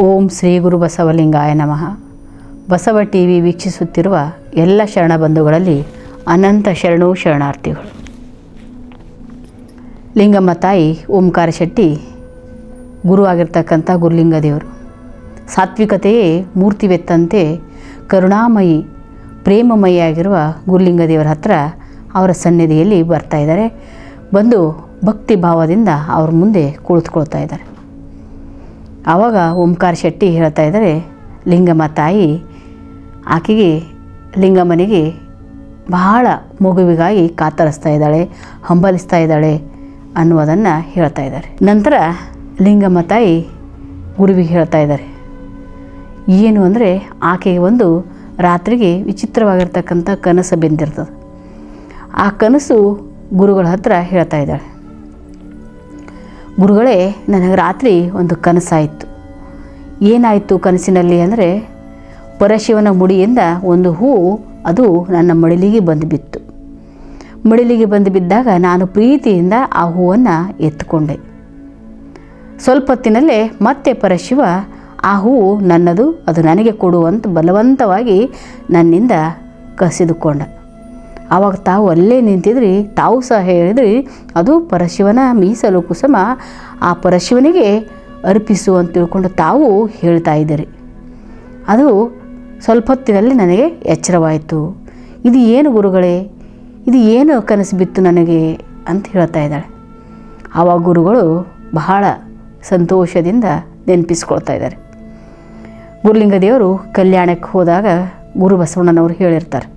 ಓಂ ಶ್ರೀ ಗುರು ಬಸವಲಿಂಗಾಯ ನಮಃ ಬಸವ ಟಿ ವಿ ವೀಕ್ಷಿಸುತ್ತಿರುವ ಎಲ್ಲ ಶರಣ ಬಂಧುಗಳಲ್ಲಿ ಅನಂತ ಶರಣು ಶರಣಾರ್ಥಿಗಳು ಲಿಂಗಮ್ಮ ತಾಯಿ ಓಂಕಾರ ಶೆಟ್ಟಿ ಗುರು ಆಗಿರ್ತಕ್ಕಂಥ ಗುರುಲಿಂಗ ದೇವರು ಸಾತ್ವಿಕತೆಯೇ ಮೂರ್ತಿವೆತ್ತಂತೆ ಕರುಣಾಮಯಿ ಪ್ರೇಮಮಯಿಯಾಗಿರುವ ಗುರುಲಿಂಗ ದೇವರ ಹತ್ರ ಅವರ ಸನ್ನಿಧಿಯಲ್ಲಿ ಬರ್ತಾ ಇದ್ದಾರೆ ಬಂದು ಭಕ್ತಿ ಭಾವದಿಂದ ಅವ್ರ ಮುಂದೆ ಕುಳಿತುಕೊಳ್ತಾ ಇದ್ದಾರೆ ಆವಾಗ ಓಂಕಾರ ಶೆಟ್ಟಿ ಹೇಳ್ತಾ ಇದ್ದಾರೆ ಲಿಂಗಮ್ಮ ತಾಯಿ ಆಕೆಗೆ ಲಿಂಗಮ್ಮನಿಗೆ ಬಹಳ ಮಗುವಿಗಾಗಿ ಕಾತರಿಸ್ತಾ ಇದ್ದಾಳೆ ಹಂಬಲಿಸ್ತಾ ಇದ್ದಾಳೆ ಅನ್ನುವುದನ್ನು ಹೇಳ್ತಾ ಇದ್ದಾರೆ ನಂತರ ಲಿಂಗಮ್ಮ ತಾಯಿ ಗುರುವಿಗೆ ಹೇಳ್ತಾ ಇದ್ದಾರೆ ಏನು ಅಂದರೆ ಆಕೆಗೆ ಒಂದು ರಾತ್ರಿಗೆ ವಿಚಿತ್ರವಾಗಿರ್ತಕ್ಕಂಥ ಕನಸು ಬೆಂದಿರ್ತದೆ ಆ ಕನಸು ಗುರುಗಳ ಹತ್ರ ಹೇಳ್ತಾ ಇದ್ದಾಳೆ ಗುರುಗಳೇ ನನಗೆ ರಾತ್ರಿ ಒಂದು ಕನಸಾಯಿತು ಏನಾಯಿತು ಕನಸಿನಲ್ಲಿ ಅಂದರೆ ಪರಶಿವನ ಮುಡಿಯಿಂದ ಒಂದು ಹೂವು ಅದು ನನ್ನ ಮಡಿಲಿಗೆ ಬಂದು ಬಿತ್ತು ಮಡಿಲಿಗೆ ಬಂದು ಬಿದ್ದಾಗ ನಾನು ಪ್ರೀತಿಯಿಂದ ಆ ಹೂವನ್ನು ಎತ್ತುಕೊಂಡೆ ಸ್ವಲ್ಪ ಹೊತ್ತಿನಲ್ಲೇ ಮತ್ತೆ ಪರಶಿವ ಆ ಹೂವು ನನ್ನದು ಅದು ನನಗೆ ಕೊಡುವಂತ ಬಲವಂತವಾಗಿ ನನ್ನಿಂದ ಕಸಿದುಕೊಂಡ ಆವಾಗ ತಾವು ಅಲ್ಲೇ ನಿಂತಿದ್ರಿ ತಾವು ಸಹ ಹೇಳಿದ್ರಿ ಅದು ಪರಶಿವನ ಮೀಸಲು ಕುಸುಮ ಆ ಪರಶಿವನಿಗೆ ಅರ್ಪಿಸು ಅಂತ ತಿಳ್ಕೊಂಡು ತಾವು ಹೇಳ್ತಾ ಇದ್ದೀರಿ ಅದು ಸ್ವಲ್ಪ ಹೊತ್ತಿನಲ್ಲಿ ನನಗೆ ಎಚ್ಚರವಾಯಿತು ಇದು ಏನು ಗುರುಗಳೇ ಇದು ಏನು ಕನಸು ಬಿತ್ತು ನನಗೆ ಅಂತ ಹೇಳ್ತಾ ಇದ್ದಾಳೆ ಆವಾಗ ಗುರುಗಳು ಬಹಳ ಸಂತೋಷದಿಂದ ನೆನಪಿಸ್ಕೊಳ್ತಾ ಇದ್ದಾರೆ ಗುರುಲಿಂಗ ದೇವರು ಕಲ್ಯಾಣಕ್ಕೆ ಹೋದಾಗ ಗುರು ಬಸವಣ್ಣನವರು ಹೇಳಿರ್ತಾರೆ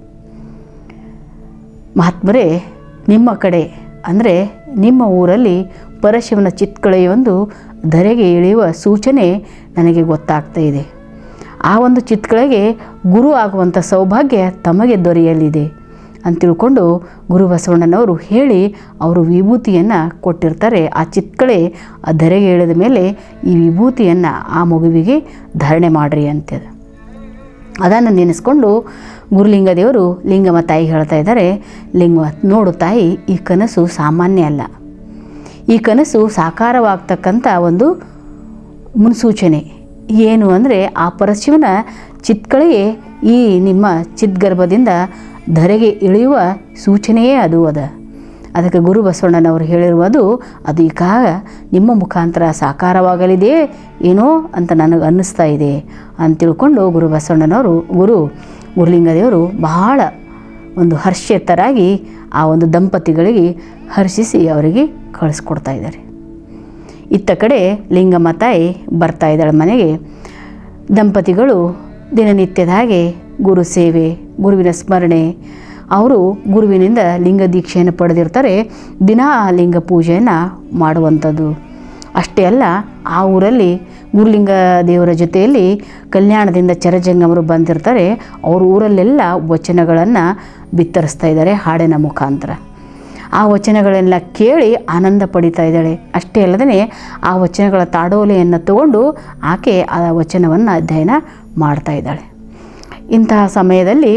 ಮಹಾತ್ಮರೇ ನಿಮ್ಮ ಕಡೆ ಅಂದರೆ ನಿಮ್ಮ ಊರಲ್ಲಿ ಪರಶಿವನ ಚಿತ್ಕಳೆಯೊಂದು ಧರೆಗೆ ಇಳಿಯುವ ಸೂಚನೆ ನನಗೆ ಗೊತ್ತಾಗ್ತಾ ಇದೆ ಆ ಒಂದು ಚಿತ್ಕಳೆಗೆ ಗುರು ಆಗುವಂಥ ಸೌಭಾಗ್ಯ ತಮಗೆ ದೊರೆಯಲಿದೆ ಅಂತ ತಿಳ್ಕೊಂಡು ಗುರು ಬಸವಣ್ಣನವರು ಹೇಳಿ ಅವರು ವಿಭೂತಿಯನ್ನು ಕೊಟ್ಟಿರ್ತಾರೆ ಆ ಚಿತ್ಕಳೆ ಆ ಧರೆಗೆ ಇಳಿದ ಮೇಲೆ ಈ ವಿಭೂತಿಯನ್ನು ಆ ಮಗುವಿಗೆ ಧಾರಣೆ ಮಾಡಿರಿ ಅಂತೇಳಿ ಅದನ್ನು ನೆನೆಸ್ಕೊಂಡು ಗುರುಲಿಂಗ ದೇವರು ಲಿಂಗಮ್ಮ ತಾಯಿ ಹೇಳ್ತಾ ಇದ್ದಾರೆ ಲಿಂಗ ನೋಡು ತಾಯಿ ಈ ಕನಸು ಸಾಮಾನ್ಯ ಅಲ್ಲ ಈ ಕನಸು ಸಾಕಾರವಾಗ್ತಕ್ಕಂಥ ಒಂದು ಮುನ್ಸೂಚನೆ ಏನು ಅಂದರೆ ಆ ಪರಶಿವನ ಚಿತ್ಕಳೆಯೇ ಈ ನಿಮ್ಮ ಚಿದ್ಗರ್ಭದಿಂದ ಧರೆಗೆ ಇಳಿಯುವ ಸೂಚನೆಯೇ ಅದು ಅದ ಅದಕ್ಕೆ ಗುರು ಬಸವಣ್ಣನವರು ಹೇಳಿರುವುದು ಅದು ಈಗ ನಿಮ್ಮ ಮುಖಾಂತರ ಸಾಕಾರವಾಗಲಿದೆ ಏನೋ ಅಂತ ನನಗೆ ಅನ್ನಿಸ್ತಾ ಇದೆ ಅಂತ ತಿಳ್ಕೊಂಡು ಗುರು ಬಸವಣ್ಣನವರು ಗುರು ಗುರುಲಿಂಗದೇವರು ಬಹಳ ಒಂದು ಹರ್ಷಿತರಾಗಿ ಆ ಒಂದು ದಂಪತಿಗಳಿಗೆ ಹರ್ಷಿಸಿ ಅವರಿಗೆ ಕಳಿಸ್ಕೊಡ್ತಾ ಇದ್ದಾರೆ ಇತ್ತ ಕಡೆ ಲಿಂಗಮ್ಮ ತಾಯಿ ಬರ್ತಾ ಇದ್ದಾಳೆ ಮನೆಗೆ ದಂಪತಿಗಳು ದಿನನಿತ್ಯದ ಹಾಗೆ ಗುರು ಸೇವೆ ಗುರುವಿನ ಸ್ಮರಣೆ ಅವರು ಗುರುವಿನಿಂದ ಲಿಂಗ ದೀಕ್ಷೆಯನ್ನು ಪಡೆದಿರ್ತಾರೆ ದಿನಾ ಲಿಂಗ ಪೂಜೆಯನ್ನು ಮಾಡುವಂಥದ್ದು ಅಷ್ಟೇ ಅಲ್ಲ ಆ ಊರಲ್ಲಿ ಗುರುಲಿಂಗ ದೇವರ ಜೊತೆಯಲ್ಲಿ ಕಲ್ಯಾಣದಿಂದ ಚರಜಂಗಮರು ಬಂದಿರ್ತಾರೆ ಅವ್ರ ಊರಲ್ಲೆಲ್ಲ ವಚನಗಳನ್ನು ಬಿತ್ತರಿಸ್ತಾ ಇದ್ದಾರೆ ಹಾಡಿನ ಮುಖಾಂತರ ಆ ವಚನಗಳೆಲ್ಲ ಕೇಳಿ ಆನಂದ ಪಡಿತಾ ಇದ್ದಾಳೆ ಅಷ್ಟೇ ಅಲ್ಲದೆ ಆ ವಚನಗಳ ತಾಡೋಲೆಯನ್ನು ತಗೊಂಡು ಆಕೆ ಆ ವಚನವನ್ನು ಅಧ್ಯಯನ ಮಾಡ್ತಾ ಇದ್ದಾಳೆ ಇಂತಹ ಸಮಯದಲ್ಲಿ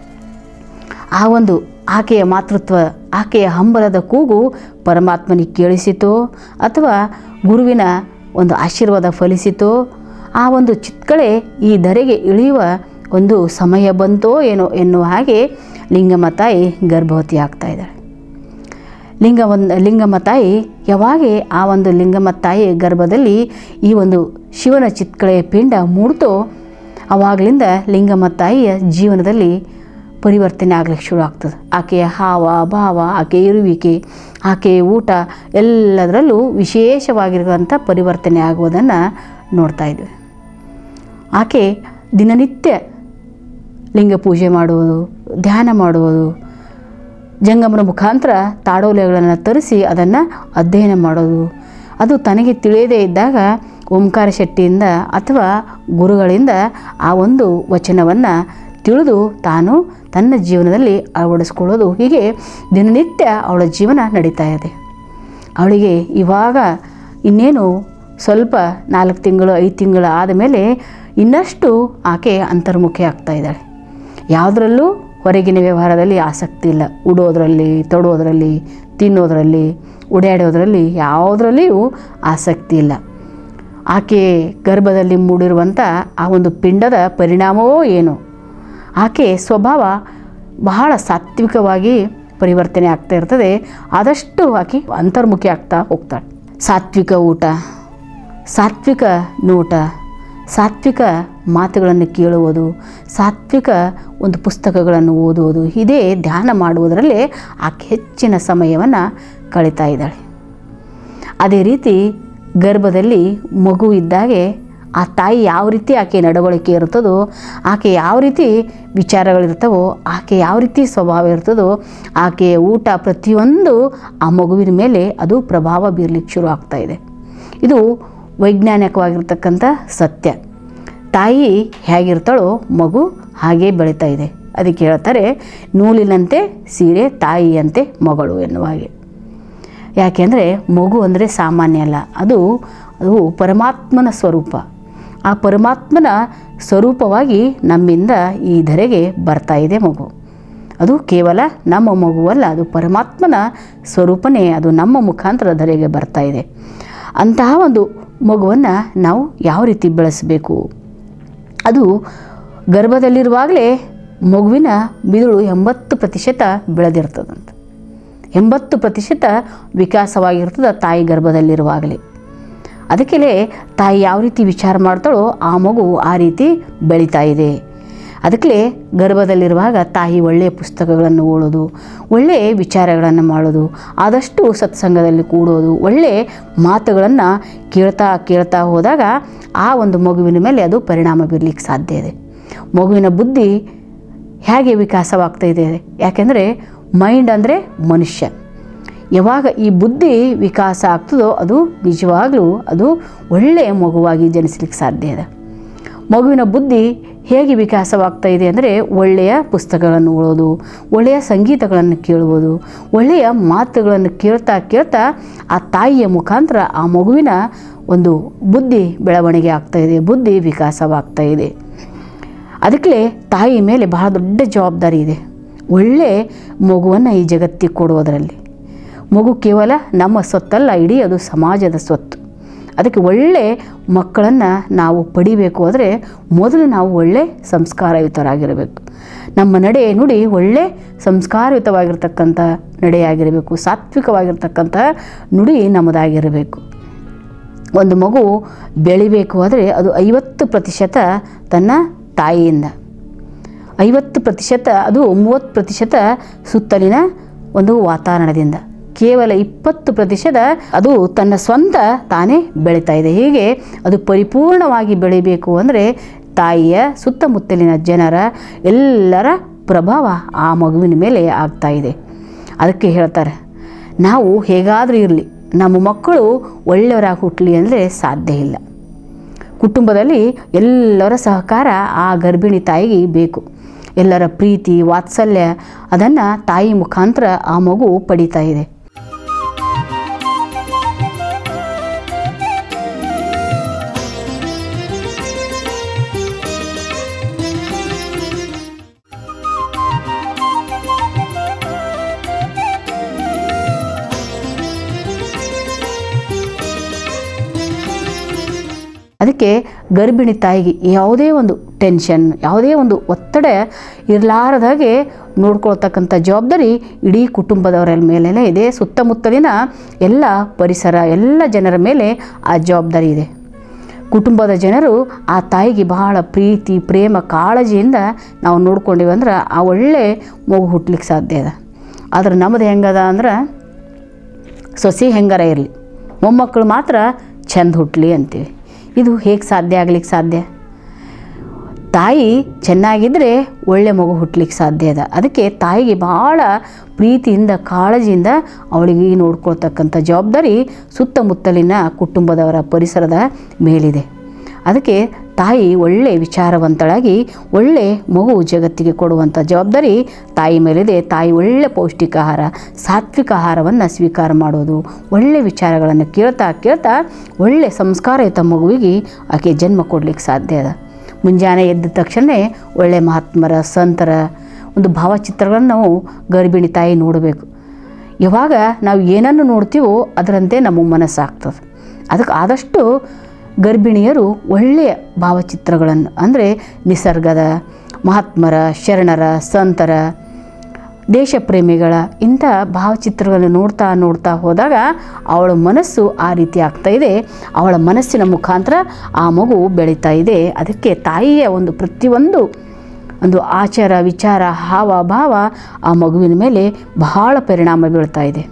ಆ ಒಂದು ಆಕೆಯ ಮಾತೃತ್ವ ಆಕೆಯ ಹಂಬಲದ ಕೂಗು ಪರಮಾತ್ಮನಿಗೆ ಕೇಳಿಸಿತೋ ಅಥವಾ ಗುರುವಿನ ಒಂದು ಆಶೀರ್ವಾದ ಫಲಿಸಿತೋ ಆ ಒಂದು ಚಿತ್ಕಳೆ ಈ ಧರೆಗೆ ಇಳಿಯುವ ಒಂದು ಸಮಯ ಬಂತೋ ಏನೋ ಎನ್ನುವ ಹಾಗೆ ಲಿಂಗಮ್ಮ ತಾಯಿ ಗರ್ಭವತಿ ಆಗ್ತಾ ಇದ್ದಾಳೆ ಲಿಂಗ ಒಂದು ಲಿಂಗಮ್ಮ ತಾಯಿ ಯಾವಾಗೆ ಆ ಒಂದು ಲಿಂಗಮ್ಮ ತಾಯಿ ಗರ್ಭದಲ್ಲಿ ಈ ಒಂದು ಶಿವನ ಚಿತ್ಕಳೆಯ ಪಿಂಡ ಮೂಡ್ತೋ ಆವಾಗಲಿಂದ ಲಿಂಗಮ್ಮ ತಾಯಿಯ ಜೀವನದಲ್ಲಿ ಪರಿವರ್ತನೆ ಆಗ್ಲಿಕ್ಕೆ ಶುರು ಆಗ್ತದೆ ಆಕೆಯ ಹಾವ ಭಾವ ಆಕೆಯ ಇರುವಿಕೆ ಆಕೆಯ ಊಟ ಎಲ್ಲದರಲ್ಲೂ ವಿಶೇಷವಾಗಿರುವಂಥ ಪರಿವರ್ತನೆ ಆಗುವುದನ್ನು ನೋಡ್ತಾ ಇದ್ವಿ ಆಕೆ ದಿನನಿತ್ಯ ಲಿಂಗ ಪೂಜೆ ಮಾಡುವುದು ಧ್ಯಾನ ಮಾಡುವುದು ಜಂಗಮನ ಮುಖಾಂತರ ತಾಡೋಲೆಗಳನ್ನು ತರಿಸಿ ಅದನ್ನು ಅಧ್ಯಯನ ಮಾಡೋದು ಅದು ತನಗೆ ತಿಳಿಯದೇ ಇದ್ದಾಗ ಓಂಕಾರ ಶೆಟ್ಟಿಯಿಂದ ಅಥವಾ ಗುರುಗಳಿಂದ ಆ ಒಂದು ವಚನವನ್ನು ತಿಳಿದು ತಾನು ತನ್ನ ಜೀವನದಲ್ಲಿ ಅಳವಡಿಸ್ಕೊಳ್ಳೋದು ಹೀಗೆ ದಿನನಿತ್ಯ ಅವಳ ಜೀವನ ನಡೀತಾ ಇದೆ ಅವಳಿಗೆ ಇವಾಗ ಇನ್ನೇನು ಸ್ವಲ್ಪ ನಾಲ್ಕು ತಿಂಗಳು ಐದು ತಿಂಗಳು ಆದಮೇಲೆ ಇನ್ನಷ್ಟು ಆಕೆ ಅಂತರ್ಮುಖಿ ಆಗ್ತಾ ಇದ್ದಾಳೆ ಯಾವುದರಲ್ಲೂ ಹೊರಗಿನ ವ್ಯವಹಾರದಲ್ಲಿ ಆಸಕ್ತಿ ಇಲ್ಲ ಉಡೋದ್ರಲ್ಲಿ ತೊಡೋದ್ರಲ್ಲಿ ತಿನ್ನೋದ್ರಲ್ಲಿ ಓಡಾಡೋದ್ರಲ್ಲಿ ಯಾವುದ್ರಲ್ಲಿಯೂ ಆಸಕ್ತಿ ಇಲ್ಲ ಆಕೆ ಗರ್ಭದಲ್ಲಿ ಮೂಡಿರುವಂಥ ಆ ಒಂದು ಪಿಂಡದ ಪರಿಣಾಮವೋ ಏನು ಆಕೆ ಸ್ವಭಾವ ಬಹಳ ಸಾತ್ವಿಕವಾಗಿ ಪರಿವರ್ತನೆ ಆಗ್ತಾ ಇರ್ತದೆ ಆದಷ್ಟು ಆಕೆ ಅಂತರ್ಮುಖಿ ಆಗ್ತಾ ಹೋಗ್ತಾಳೆ ಸಾತ್ವಿಕ ಊಟ ಸಾತ್ವಿಕ ನೋಟ ಸಾತ್ವಿಕ ಮಾತುಗಳನ್ನು ಕೇಳುವುದು ಸಾತ್ವಿಕ ಒಂದು ಪುಸ್ತಕಗಳನ್ನು ಓದುವುದು ಇದೇ ಧ್ಯಾನ ಮಾಡುವುದರಲ್ಲೇ ಆಕೆ ಹೆಚ್ಚಿನ ಸಮಯವನ್ನು ಕಳೀತಾ ಇದ್ದಾಳೆ ಅದೇ ರೀತಿ ಗರ್ಭದಲ್ಲಿ ಮಗು ಇದ್ದಾಗೆ ಆ ತಾಯಿ ಯಾವ ರೀತಿ ಆಕೆ ನಡವಳಿಕೆ ಇರ್ತದೋ ಆಕೆ ಯಾವ ರೀತಿ ವಿಚಾರಗಳಿರ್ತವೋ ಆಕೆ ಯಾವ ರೀತಿ ಸ್ವಭಾವ ಇರ್ತದೋ ಆಕೆಯ ಊಟ ಪ್ರತಿಯೊಂದು ಆ ಮಗುವಿನ ಮೇಲೆ ಅದು ಪ್ರಭಾವ ಬೀರ್ಲಿಕ್ಕೆ ಶುರು ಆಗ್ತಾ ಇದೆ ಇದು ವೈಜ್ಞಾನಿಕವಾಗಿರ್ತಕ್ಕಂಥ ಸತ್ಯ ತಾಯಿ ಹೇಗಿರ್ತಾಳೋ ಮಗು ಹಾಗೇ ಬೆಳೀತಾ ಇದೆ ಅದಕ್ಕೆ ಹೇಳ್ತಾರೆ ನೂಲಿನಂತೆ ಸೀರೆ ತಾಯಿಯಂತೆ ಮಗಳು ಎನ್ನುವ ಹಾಗೆ ಯಾಕೆಂದರೆ ಮಗು ಅಂದರೆ ಸಾಮಾನ್ಯ ಅಲ್ಲ ಅದು ಅದು ಪರಮಾತ್ಮನ ಸ್ವರೂಪ ಆ ಪರಮಾತ್ಮನ ಸ್ವರೂಪವಾಗಿ ನಮ್ಮಿಂದ ಈ ಧರೆಗೆ ಬರ್ತಾ ಇದೆ ಮಗು ಅದು ಕೇವಲ ನಮ್ಮ ಮಗುವಲ್ಲ ಅದು ಪರಮಾತ್ಮನ ಸ್ವರೂಪನೇ ಅದು ನಮ್ಮ ಮುಖಾಂತರ ಧರೆಗೆ ಬರ್ತಾ ಇದೆ ಅಂತಹ ಒಂದು ಮಗುವನ್ನು ನಾವು ಯಾವ ರೀತಿ ಬೆಳೆಸಬೇಕು ಅದು ಗರ್ಭದಲ್ಲಿರುವಾಗಲೇ ಮಗುವಿನ ಮಿದುಳು ಎಂಬತ್ತು ಪ್ರತಿಶತ ಬೆಳೆದಿರ್ತದಂತೆ ಎಂಬತ್ತು ಪ್ರತಿಶತ ವಿಕಾಸವಾಗಿರ್ತದೆ ತಾಯಿ ಗರ್ಭದಲ್ಲಿರುವಾಗಲೇ ಅದಕ್ಕೆ ತಾಯಿ ಯಾವ ರೀತಿ ವಿಚಾರ ಮಾಡ್ತಾಳೋ ಆ ಮಗು ಆ ರೀತಿ ಬೆಳೀತಾ ಇದೆ ಅದಕ್ಕೆ ಗರ್ಭದಲ್ಲಿರುವಾಗ ತಾಯಿ ಒಳ್ಳೆಯ ಪುಸ್ತಕಗಳನ್ನು ಓದೋದು ಒಳ್ಳೆಯ ವಿಚಾರಗಳನ್ನು ಮಾಡೋದು ಆದಷ್ಟು ಸತ್ಸಂಗದಲ್ಲಿ ಕೂಡೋದು ಒಳ್ಳೆಯ ಮಾತುಗಳನ್ನು ಕೇಳ್ತಾ ಕೇಳ್ತಾ ಹೋದಾಗ ಆ ಒಂದು ಮಗುವಿನ ಮೇಲೆ ಅದು ಪರಿಣಾಮ ಬೀರಲಿಕ್ಕೆ ಸಾಧ್ಯ ಇದೆ ಮಗುವಿನ ಬುದ್ಧಿ ಹೇಗೆ ವಿಕಾಸವಾಗ್ತಾ ಇದೆ ಯಾಕೆಂದರೆ ಮೈಂಡ್ ಅಂದರೆ ಮನುಷ್ಯ ಯಾವಾಗ ಈ ಬುದ್ಧಿ ವಿಕಾಸ ಆಗ್ತದೋ ಅದು ನಿಜವಾಗಲೂ ಅದು ಒಳ್ಳೆಯ ಮಗುವಾಗಿ ಜನಿಸ್ಲಿಕ್ಕೆ ಸಾಧ್ಯ ಇದೆ ಮಗುವಿನ ಬುದ್ಧಿ ಹೇಗೆ ವಿಕಾಸವಾಗ್ತಾ ಇದೆ ಅಂದರೆ ಒಳ್ಳೆಯ ಪುಸ್ತಕಗಳನ್ನು ಓದೋದು ಒಳ್ಳೆಯ ಸಂಗೀತಗಳನ್ನು ಕೇಳುವುದು ಒಳ್ಳೆಯ ಮಾತುಗಳನ್ನು ಕೇಳ್ತಾ ಕೇಳ್ತಾ ಆ ತಾಯಿಯ ಮುಖಾಂತರ ಆ ಮಗುವಿನ ಒಂದು ಬುದ್ಧಿ ಬೆಳವಣಿಗೆ ಆಗ್ತಾ ಇದೆ ಬುದ್ಧಿ ವಿಕಾಸವಾಗ್ತಾ ಇದೆ ಅದಕ್ಕೆ ತಾಯಿ ಮೇಲೆ ಬಹಳ ದೊಡ್ಡ ಜವಾಬ್ದಾರಿ ಇದೆ ಒಳ್ಳೆ ಮಗುವನ್ನು ಈ ಜಗತ್ತಿಗೆ ಕೊಡುವುದರಲ್ಲಿ ಮಗು ಕೇವಲ ನಮ್ಮ ಸ್ವತ್ತಲ್ಲ ಇಡೀ ಅದು ಸಮಾಜದ ಸ್ವತ್ತು ಅದಕ್ಕೆ ಒಳ್ಳೆ ಮಕ್ಕಳನ್ನು ನಾವು ಪಡಿಬೇಕು ಅಂದರೆ ಮೊದಲು ನಾವು ಒಳ್ಳೆ ಸಂಸ್ಕಾರಯುತರಾಗಿರಬೇಕು ನಮ್ಮ ನಡೆ ನುಡಿ ಒಳ್ಳೆ ಸಂಸ್ಕಾರಯುತವಾಗಿರ್ತಕ್ಕಂಥ ನಡೆಯಾಗಿರಬೇಕು ಸಾತ್ವಿಕವಾಗಿರ್ತಕ್ಕಂಥ ನುಡಿ ನಮ್ಮದಾಗಿರಬೇಕು ಒಂದು ಮಗು ಬೆಳಿಬೇಕು ಆದರೆ ಅದು ಐವತ್ತು ಪ್ರತಿಶತ ತನ್ನ ತಾಯಿಯಿಂದ ಐವತ್ತು ಪ್ರತಿಶತ ಅದು ಮೂವತ್ತು ಪ್ರತಿಶತ ಸುತ್ತಲಿನ ಒಂದು ವಾತಾವರಣದಿಂದ ಕೇವಲ ಇಪ್ಪತ್ತು ಪ್ರತಿಶತ ಅದು ತನ್ನ ಸ್ವಂತ ತಾನೇ ಬೆಳೀತಾ ಇದೆ ಹೀಗೆ ಅದು ಪರಿಪೂರ್ಣವಾಗಿ ಬೆಳಿಬೇಕು ಅಂದರೆ ತಾಯಿಯ ಸುತ್ತಮುತ್ತಲಿನ ಜನರ ಎಲ್ಲರ ಪ್ರಭಾವ ಆ ಮಗುವಿನ ಮೇಲೆ ಆಗ್ತಾ ಇದೆ ಅದಕ್ಕೆ ಹೇಳ್ತಾರೆ ನಾವು ಹೇಗಾದರೂ ಇರಲಿ ನಮ್ಮ ಮಕ್ಕಳು ಒಳ್ಳೆಯವರಾಗಿ ಹುಟ್ಟಲಿ ಅಂದರೆ ಸಾಧ್ಯ ಇಲ್ಲ ಕುಟುಂಬದಲ್ಲಿ ಎಲ್ಲರ ಸಹಕಾರ ಆ ಗರ್ಭಿಣಿ ತಾಯಿಗೆ ಬೇಕು ಎಲ್ಲರ ಪ್ರೀತಿ ವಾತ್ಸಲ್ಯ ಅದನ್ನು ತಾಯಿ ಮುಖಾಂತರ ಆ ಮಗು ಪಡಿತಾ ಇದೆ ಅದಕ್ಕೆ ಗರ್ಭಿಣಿ ತಾಯಿಗೆ ಯಾವುದೇ ಒಂದು ಟೆನ್ಷನ್ ಯಾವುದೇ ಒಂದು ಒತ್ತಡ ಇರಲಾರದಾಗೆ ನೋಡ್ಕೊಳ್ತಕ್ಕಂಥ ಜವಾಬ್ದಾರಿ ಇಡೀ ಕುಟುಂಬದವರ ಮೇಲೆ ಇದೆ ಸುತ್ತಮುತ್ತಲಿನ ಎಲ್ಲ ಪರಿಸರ ಎಲ್ಲ ಜನರ ಮೇಲೆ ಆ ಜವಾಬ್ದಾರಿ ಇದೆ ಕುಟುಂಬದ ಜನರು ಆ ತಾಯಿಗೆ ಬಹಳ ಪ್ರೀತಿ ಪ್ರೇಮ ಕಾಳಜಿಯಿಂದ ನಾವು ನೋಡ್ಕೊಂಡಿವಿ ಅಂದ್ರೆ ಆ ಒಳ್ಳೆ ಮಗು ಹುಟ್ಲಿಕ್ಕೆ ಸಾಧ್ಯ ಇದೆ ಆದ್ರೆ ನಮ್ಮದು ಹೆಂಗದ ಅಂದ್ರೆ ಸೊಸೆ ಹೆಂಗಾರ ಇರಲಿ ಮೊಮ್ಮಕ್ಕಳು ಮಾತ್ರ ಚೆಂದ ಹುಟ್ಟಲಿ ಅಂತೀವಿ ಇದು ಹೇಗೆ ಸಾಧ್ಯ ಆಗ್ಲಿಕ್ಕೆ ಸಾಧ್ಯ ತಾಯಿ ಚೆನ್ನಾಗಿದ್ದರೆ ಒಳ್ಳೆ ಮಗು ಹುಟ್ಲಿಕ್ಕೆ ಸಾಧ್ಯ ಇದೆ ಅದಕ್ಕೆ ತಾಯಿಗೆ ಭಾಳ ಪ್ರೀತಿಯಿಂದ ಕಾಳಜಿಯಿಂದ ಅವಳಿಗೆ ನೋಡ್ಕೊಳ್ತಕ್ಕಂಥ ಜವಾಬ್ದಾರಿ ಸುತ್ತಮುತ್ತಲಿನ ಕುಟುಂಬದವರ ಪರಿಸರದ ಮೇಲಿದೆ ಅದಕ್ಕೆ ತಾಯಿ ಒಳ್ಳೆ ವಿಚಾರವಂತಳಾಗಿ ಒಳ್ಳೆ ಮಗು ಜಗತ್ತಿಗೆ ಕೊಡುವಂಥ ಜವಾಬ್ದಾರಿ ತಾಯಿ ಮೇಲಿದೆ ತಾಯಿ ಒಳ್ಳೆ ಪೌಷ್ಟಿಕ ಆಹಾರ ಸಾತ್ವಿಕ ಆಹಾರವನ್ನು ಸ್ವೀಕಾರ ಮಾಡೋದು ಒಳ್ಳೆ ವಿಚಾರಗಳನ್ನು ಕೇಳ್ತಾ ಕೇಳ್ತಾ ಒಳ್ಳೆ ಸಂಸ್ಕಾರಯುತ ಮಗುವಿಗೆ ಆಕೆ ಜನ್ಮ ಕೊಡ್ಲಿಕ್ಕೆ ಸಾಧ್ಯ ಅದ ಮುಂಜಾನೆ ಎದ್ದ ತಕ್ಷಣ ಒಳ್ಳೆ ಮಹಾತ್ಮರ ಸಂತರ ಒಂದು ಭಾವಚಿತ್ರಗಳನ್ನು ನಾವು ಗರ್ಭಿಣಿ ತಾಯಿ ನೋಡಬೇಕು ಯಾವಾಗ ನಾವು ಏನನ್ನು ನೋಡ್ತೀವೋ ಅದರಂತೆ ನಮ್ಮ ಮನಸ್ಸಾಗ್ತದೆ ಅದಕ್ಕೆ ಆದಷ್ಟು ಗರ್ಭಿಣಿಯರು ಒಳ್ಳೆಯ ಭಾವಚಿತ್ರಗಳನ್ನು ಅಂದರೆ ನಿಸರ್ಗದ ಮಹಾತ್ಮರ ಶರಣರ ಸಂತರ ದೇಶಪ್ರೇಮಿಗಳ ಇಂಥ ಭಾವಚಿತ್ರಗಳನ್ನು ನೋಡ್ತಾ ನೋಡ್ತಾ ಹೋದಾಗ ಅವಳ ಮನಸ್ಸು ಆ ರೀತಿ ಆಗ್ತಾ ಇದೆ ಅವಳ ಮನಸ್ಸಿನ ಮುಖಾಂತರ ಆ ಮಗು ಬೆಳೀತಾ ಇದೆ ಅದಕ್ಕೆ ತಾಯಿಯ ಒಂದು ಪ್ರತಿಯೊಂದು ಒಂದು ಆಚಾರ ವಿಚಾರ ಹಾವ ಭಾವ ಆ ಮಗುವಿನ ಮೇಲೆ ಬಹಳ ಪರಿಣಾಮ ಬೀಳ್ತಾ ಇದೆ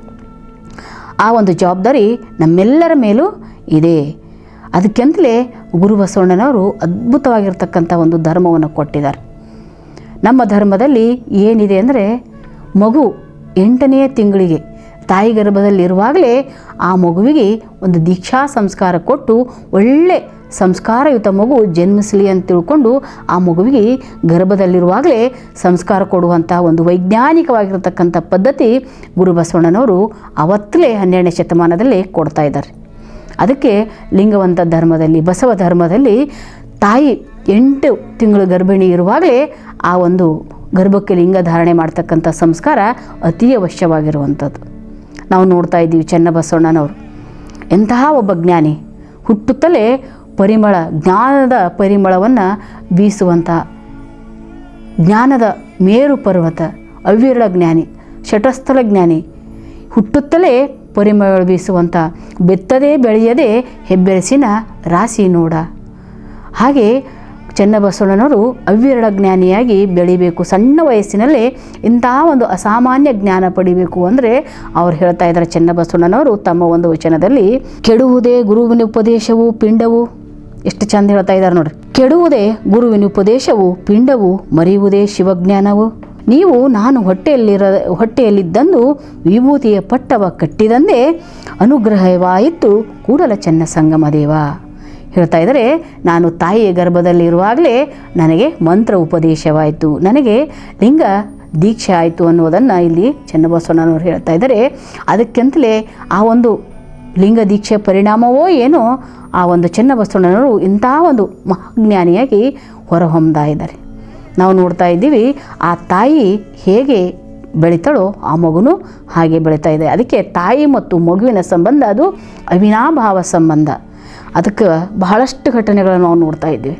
ಆ ಒಂದು ಜವಾಬ್ದಾರಿ ನಮ್ಮೆಲ್ಲರ ಮೇಲೂ ಇದೆ ಅದಕ್ಕೆಂತಲೇ ಗುರು ಬಸವಣ್ಣನವರು ಅದ್ಭುತವಾಗಿರ್ತಕ್ಕಂಥ ಒಂದು ಧರ್ಮವನ್ನು ಕೊಟ್ಟಿದ್ದಾರೆ ನಮ್ಮ ಧರ್ಮದಲ್ಲಿ ಏನಿದೆ ಅಂದರೆ ಮಗು ಎಂಟನೆಯ ತಿಂಗಳಿಗೆ ತಾಯಿ ಗರ್ಭದಲ್ಲಿರುವಾಗಲೇ ಆ ಮಗುವಿಗೆ ಒಂದು ದೀಕ್ಷಾ ಸಂಸ್ಕಾರ ಕೊಟ್ಟು ಒಳ್ಳೆ ಸಂಸ್ಕಾರಯುತ ಮಗು ಜನ್ಮಿಸಲಿ ಅಂತ ತಿಳ್ಕೊಂಡು ಆ ಮಗುವಿಗೆ ಗರ್ಭದಲ್ಲಿರುವಾಗಲೇ ಸಂಸ್ಕಾರ ಕೊಡುವಂಥ ಒಂದು ವೈಜ್ಞಾನಿಕವಾಗಿರತಕ್ಕಂಥ ಪದ್ಧತಿ ಗುರು ಬಸವಣ್ಣನವರು ಅವತ್ತಲೇ ಹನ್ನೆರಡನೇ ಶತಮಾನದಲ್ಲಿ ಕೊಡ್ತಾ ಇದ್ದಾರೆ ಅದಕ್ಕೆ ಲಿಂಗವಂತ ಧರ್ಮದಲ್ಲಿ ಬಸವ ಧರ್ಮದಲ್ಲಿ ತಾಯಿ ಎಂಟು ತಿಂಗಳು ಗರ್ಭಿಣಿ ಇರುವಾಗಲೇ ಆ ಒಂದು ಗರ್ಭಕ್ಕೆ ಲಿಂಗ ಧಾರಣೆ ಮಾಡ್ತಕ್ಕಂಥ ಸಂಸ್ಕಾರ ಅತಿ ಅವಶ್ಯವಾಗಿರುವಂಥದ್ದು ನಾವು ನೋಡ್ತಾ ಇದ್ದೀವಿ ಚೆನ್ನಬಸವಣ್ಣನವರು ಎಂತಹ ಒಬ್ಬ ಜ್ಞಾನಿ ಹುಟ್ಟುತ್ತಲೇ ಪರಿಮಳ ಜ್ಞಾನದ ಪರಿಮಳವನ್ನು ಬೀಸುವಂಥ ಜ್ಞಾನದ ಮೇರು ಪರ್ವತ ಅವಿರಳ ಜ್ಞಾನಿ ಶಟಸ್ಥಲ ಜ್ಞಾನಿ ಹುಟ್ಟುತ್ತಲೇ ಪರಿಮಳ ಬೀಸುವಂಥ ಬೆತ್ತದೇ ಬೆಳೆಯದೆ ಹೆಬ್ಬೆರಸಿನ ರಾಶಿ ನೋಡ ಹಾಗೆ ಚೆನ್ನಬಸವಣ್ಣನವರು ಅವಿರಳ ಜ್ಞಾನಿಯಾಗಿ ಬೆಳಿಬೇಕು ಸಣ್ಣ ವಯಸ್ಸಿನಲ್ಲೇ ಇಂತಹ ಒಂದು ಅಸಾಮಾನ್ಯ ಜ್ಞಾನ ಪಡಿಬೇಕು ಅಂದರೆ ಅವ್ರು ಹೇಳ್ತಾ ಇದ್ದಾರೆ ಚೆನ್ನಬಸವಣ್ಣನವರು ತಮ್ಮ ಒಂದು ವಚನದಲ್ಲಿ ಕೆಡುವುದೇ ಗುರುವಿನ ಉಪದೇಶವು ಪಿಂಡವು ಎಷ್ಟು ಚಂದ ಹೇಳ್ತಾ ಇದ್ದಾರೆ ನೋಡ್ರಿ ಕೆಡುವುದೇ ಗುರುವಿನ ಉಪದೇಶವು ಪಿಂಡವು ಮರೆಯುವುದೇ ಶಿವಜ್ಞಾನವು ನೀವು ನಾನು ಹೊಟ್ಟೆಯಲ್ಲಿರ ಹೊಟ್ಟೆಯಲ್ಲಿದ್ದಂದು ವಿಭೂತಿಯ ಪಟ್ಟವ ಕಟ್ಟಿದಂದೇ ಅನುಗ್ರಹವಾಯಿತು ಕೂಡಲ ಚೆನ್ನ ಸಂಗಮ ದೇವ ಹೇಳ್ತಾ ಇದ್ದಾರೆ ನಾನು ತಾಯಿಯ ಗರ್ಭದಲ್ಲಿರುವಾಗಲೇ ನನಗೆ ಮಂತ್ರ ಉಪದೇಶವಾಯಿತು ನನಗೆ ಲಿಂಗ ದೀಕ್ಷೆ ಆಯಿತು ಅನ್ನೋದನ್ನು ಇಲ್ಲಿ ಚೆನ್ನಬಸವಣ್ಣನವರು ಹೇಳ್ತಾ ಇದ್ದಾರೆ ಅದಕ್ಕೆಂತಲೇ ಆ ಒಂದು ಲಿಂಗ ದೀಕ್ಷೆ ಪರಿಣಾಮವೋ ಏನೋ ಆ ಒಂದು ಚೆನ್ನಬಸವಣ್ಣನವರು ಇಂಥ ಒಂದು ಮಹಾಜ್ಞಾನಿಯಾಗಿ ಹೊರಹೊಮ್ತಾ ಇದ್ದಾರೆ ನಾವು ನೋಡ್ತಾ ಇದ್ದೀವಿ ಆ ತಾಯಿ ಹೇಗೆ ಬೆಳಿತಾಳೋ ಆ ಮಗುನು ಹಾಗೆ ಬೆಳೀತಾ ಇದೆ ಅದಕ್ಕೆ ತಾಯಿ ಮತ್ತು ಮಗುವಿನ ಸಂಬಂಧ ಅದು ಅವಿನಾಭಾವ ಸಂಬಂಧ ಅದಕ್ಕೆ ಬಹಳಷ್ಟು ಘಟನೆಗಳನ್ನು ನಾವು ನೋಡ್ತಾ ಇದ್ದೀವಿ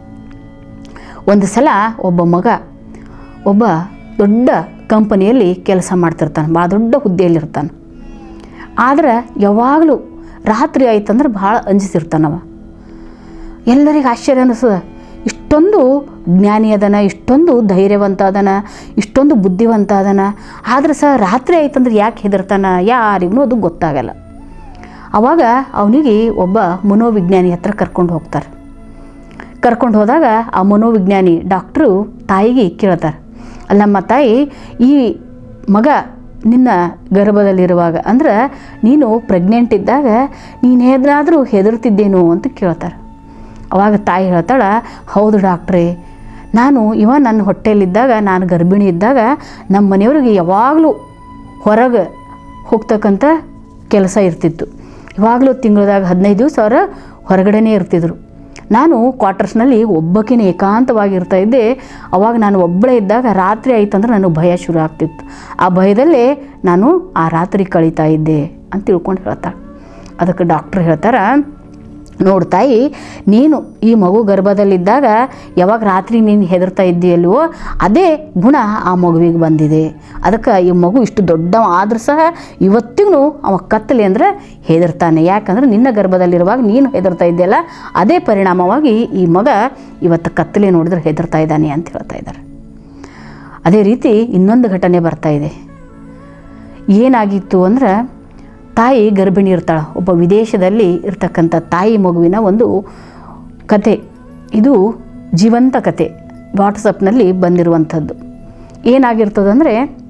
ಒಂದು ಸಲ ಒಬ್ಬ ಮಗ ಒಬ್ಬ ದೊಡ್ಡ ಕಂಪನಿಯಲ್ಲಿ ಕೆಲಸ ಮಾಡ್ತಿರ್ತಾನೆ ಭಾಳ ದೊಡ್ಡ ಹುದ್ದೆಯಲ್ಲಿರ್ತಾನೆ ಆದ್ರೆ ಯಾವಾಗಲೂ ರಾತ್ರಿ ಆಯ್ತಂದ್ರೆ ಭಾಳ ಅಂಜಿಸಿರ್ತಾನವ ಎಲ್ಲರಿಗೆ ಆಶ್ಚರ್ಯ ಅನಿಸ್ತದ ಇಷ್ಟೊಂದು ಜ್ಞಾನಿ ಅದನ ಇಷ್ಟೊಂದು ಧೈರ್ಯವಂತ ಅದನ ಇಷ್ಟೊಂದು ಬುದ್ಧಿವಂತ ಅದನ ಆದ್ರೆ ಸಹ ರಾತ್ರಿ ಆಯ್ತಂದ್ರೆ ಯಾಕೆ ಹೆದರ್ತಾನ ಯಾರಿಗೂ ಅದು ಗೊತ್ತಾಗಲ್ಲ ಆವಾಗ ಅವನಿಗೆ ಒಬ್ಬ ಮನೋವಿಜ್ಞಾನಿ ಹತ್ರ ಕರ್ಕೊಂಡು ಹೋಗ್ತಾರೆ ಕರ್ಕೊಂಡು ಹೋದಾಗ ಆ ಮನೋವಿಜ್ಞಾನಿ ಡಾಕ್ಟ್ರು ತಾಯಿಗೆ ಕೇಳ್ತಾರೆ ಅಲ್ಲಮ್ಮ ತಾಯಿ ಈ ಮಗ ನಿನ್ನ ಗರ್ಭದಲ್ಲಿರುವಾಗ ಅಂದ್ರೆ ನೀನು ಪ್ರೆಗ್ನೆಂಟ್ ಇದ್ದಾಗ ನೀನು ಏನಾದರೂ ಹೆದರ್ತಿದ್ದೇನೋ ಅಂತ ಕೇಳ್ತಾರೆ ಅವಾಗ ತಾಯಿ ಹೇಳ್ತಾಳೆ ಹೌದು ಡಾಕ್ಟ್ರೇ ನಾನು ಇವ ನನ್ನ ಹೊಟ್ಟೆಯಲ್ಲಿದ್ದಾಗ ನಾನು ಗರ್ಭಿಣಿ ಇದ್ದಾಗ ನಮ್ಮ ಮನೆಯವ್ರಿಗೆ ಯಾವಾಗಲೂ ಹೊರಗೆ ಹೋಗ್ತಕ್ಕಂಥ ಕೆಲಸ ಇರ್ತಿತ್ತು ಯಾವಾಗಲೂ ತಿಂಗಳದಾಗ ಹದಿನೈದು ದಿವಸ ಅವ್ರು ಹೊರಗಡೆನೇ ಇರ್ತಿದ್ರು ನಾನು ಕ್ವಾರ್ಟರ್ಸ್ನಲ್ಲಿ ಒಬ್ಬಕಿನ ಏಕಾಂತವಾಗಿರ್ತಾ ಇದ್ದೆ ಅವಾಗ ನಾನು ಒಬ್ಬಳೇ ಇದ್ದಾಗ ರಾತ್ರಿ ಆಯ್ತಂದ್ರೆ ನನಗೆ ಭಯ ಶುರು ಆಗ್ತಿತ್ತು ಆ ಭಯದಲ್ಲೇ ನಾನು ಆ ರಾತ್ರಿ ಕಳೀತಾ ಇದ್ದೆ ಅಂತ ತಿಳ್ಕೊಂಡು ಹೇಳ್ತಾಳೆ ಅದಕ್ಕೆ ಡಾಕ್ಟ್ರ್ ಹೇಳ್ತಾರೆ ನೋಡು ತಾಯಿ ನೀನು ಈ ಮಗು ಗರ್ಭದಲ್ಲಿದ್ದಾಗ ಯಾವಾಗ ರಾತ್ರಿ ನೀನು ಹೆದರ್ತಾ ಇದ್ದೀಯಲ್ವೋ ಅದೇ ಗುಣ ಆ ಮಗುವಿಗೆ ಬಂದಿದೆ ಅದಕ್ಕೆ ಈ ಮಗು ಇಷ್ಟು ದೊಡ್ಡ ಆದ್ರೂ ಸಹ ಇವತ್ತಿಗೂ ಅವ ಕತ್ತಲಿ ಅಂದರೆ ಹೆದರ್ತಾನೆ ಯಾಕಂದ್ರೆ ನಿನ್ನ ಗರ್ಭದಲ್ಲಿರುವಾಗ ನೀನು ಹೆದರ್ತಾ ಇದ್ದೆಯಲ್ಲ ಅದೇ ಪರಿಣಾಮವಾಗಿ ಈ ಮಗ ಇವತ್ತು ಕತ್ತಲೆ ನೋಡಿದ್ರೆ ಹೆದರ್ತಾ ಇದ್ದಾನೆ ಅಂತ ಹೇಳ್ತಾ ಇದ್ದಾರೆ ಅದೇ ರೀತಿ ಇನ್ನೊಂದು ಘಟನೆ ಬರ್ತಾ ಇದೆ ಏನಾಗಿತ್ತು ಅಂದ್ರೆ ತಾಯಿ ಗರ್ಭಿಣಿ ಇರ್ತಾಳೆ ಒಬ್ಬ ವಿದೇಶದಲ್ಲಿ ಇರ್ತಕ್ಕಂಥ ತಾಯಿ ಮಗುವಿನ ಒಂದು ಕತೆ ಇದು ಜೀವಂತ ಕತೆ ವಾಟ್ಸಪ್ನಲ್ಲಿ ಬಂದಿರುವಂಥದ್ದು ಏನಾಗಿರ್ತದಂದರೆ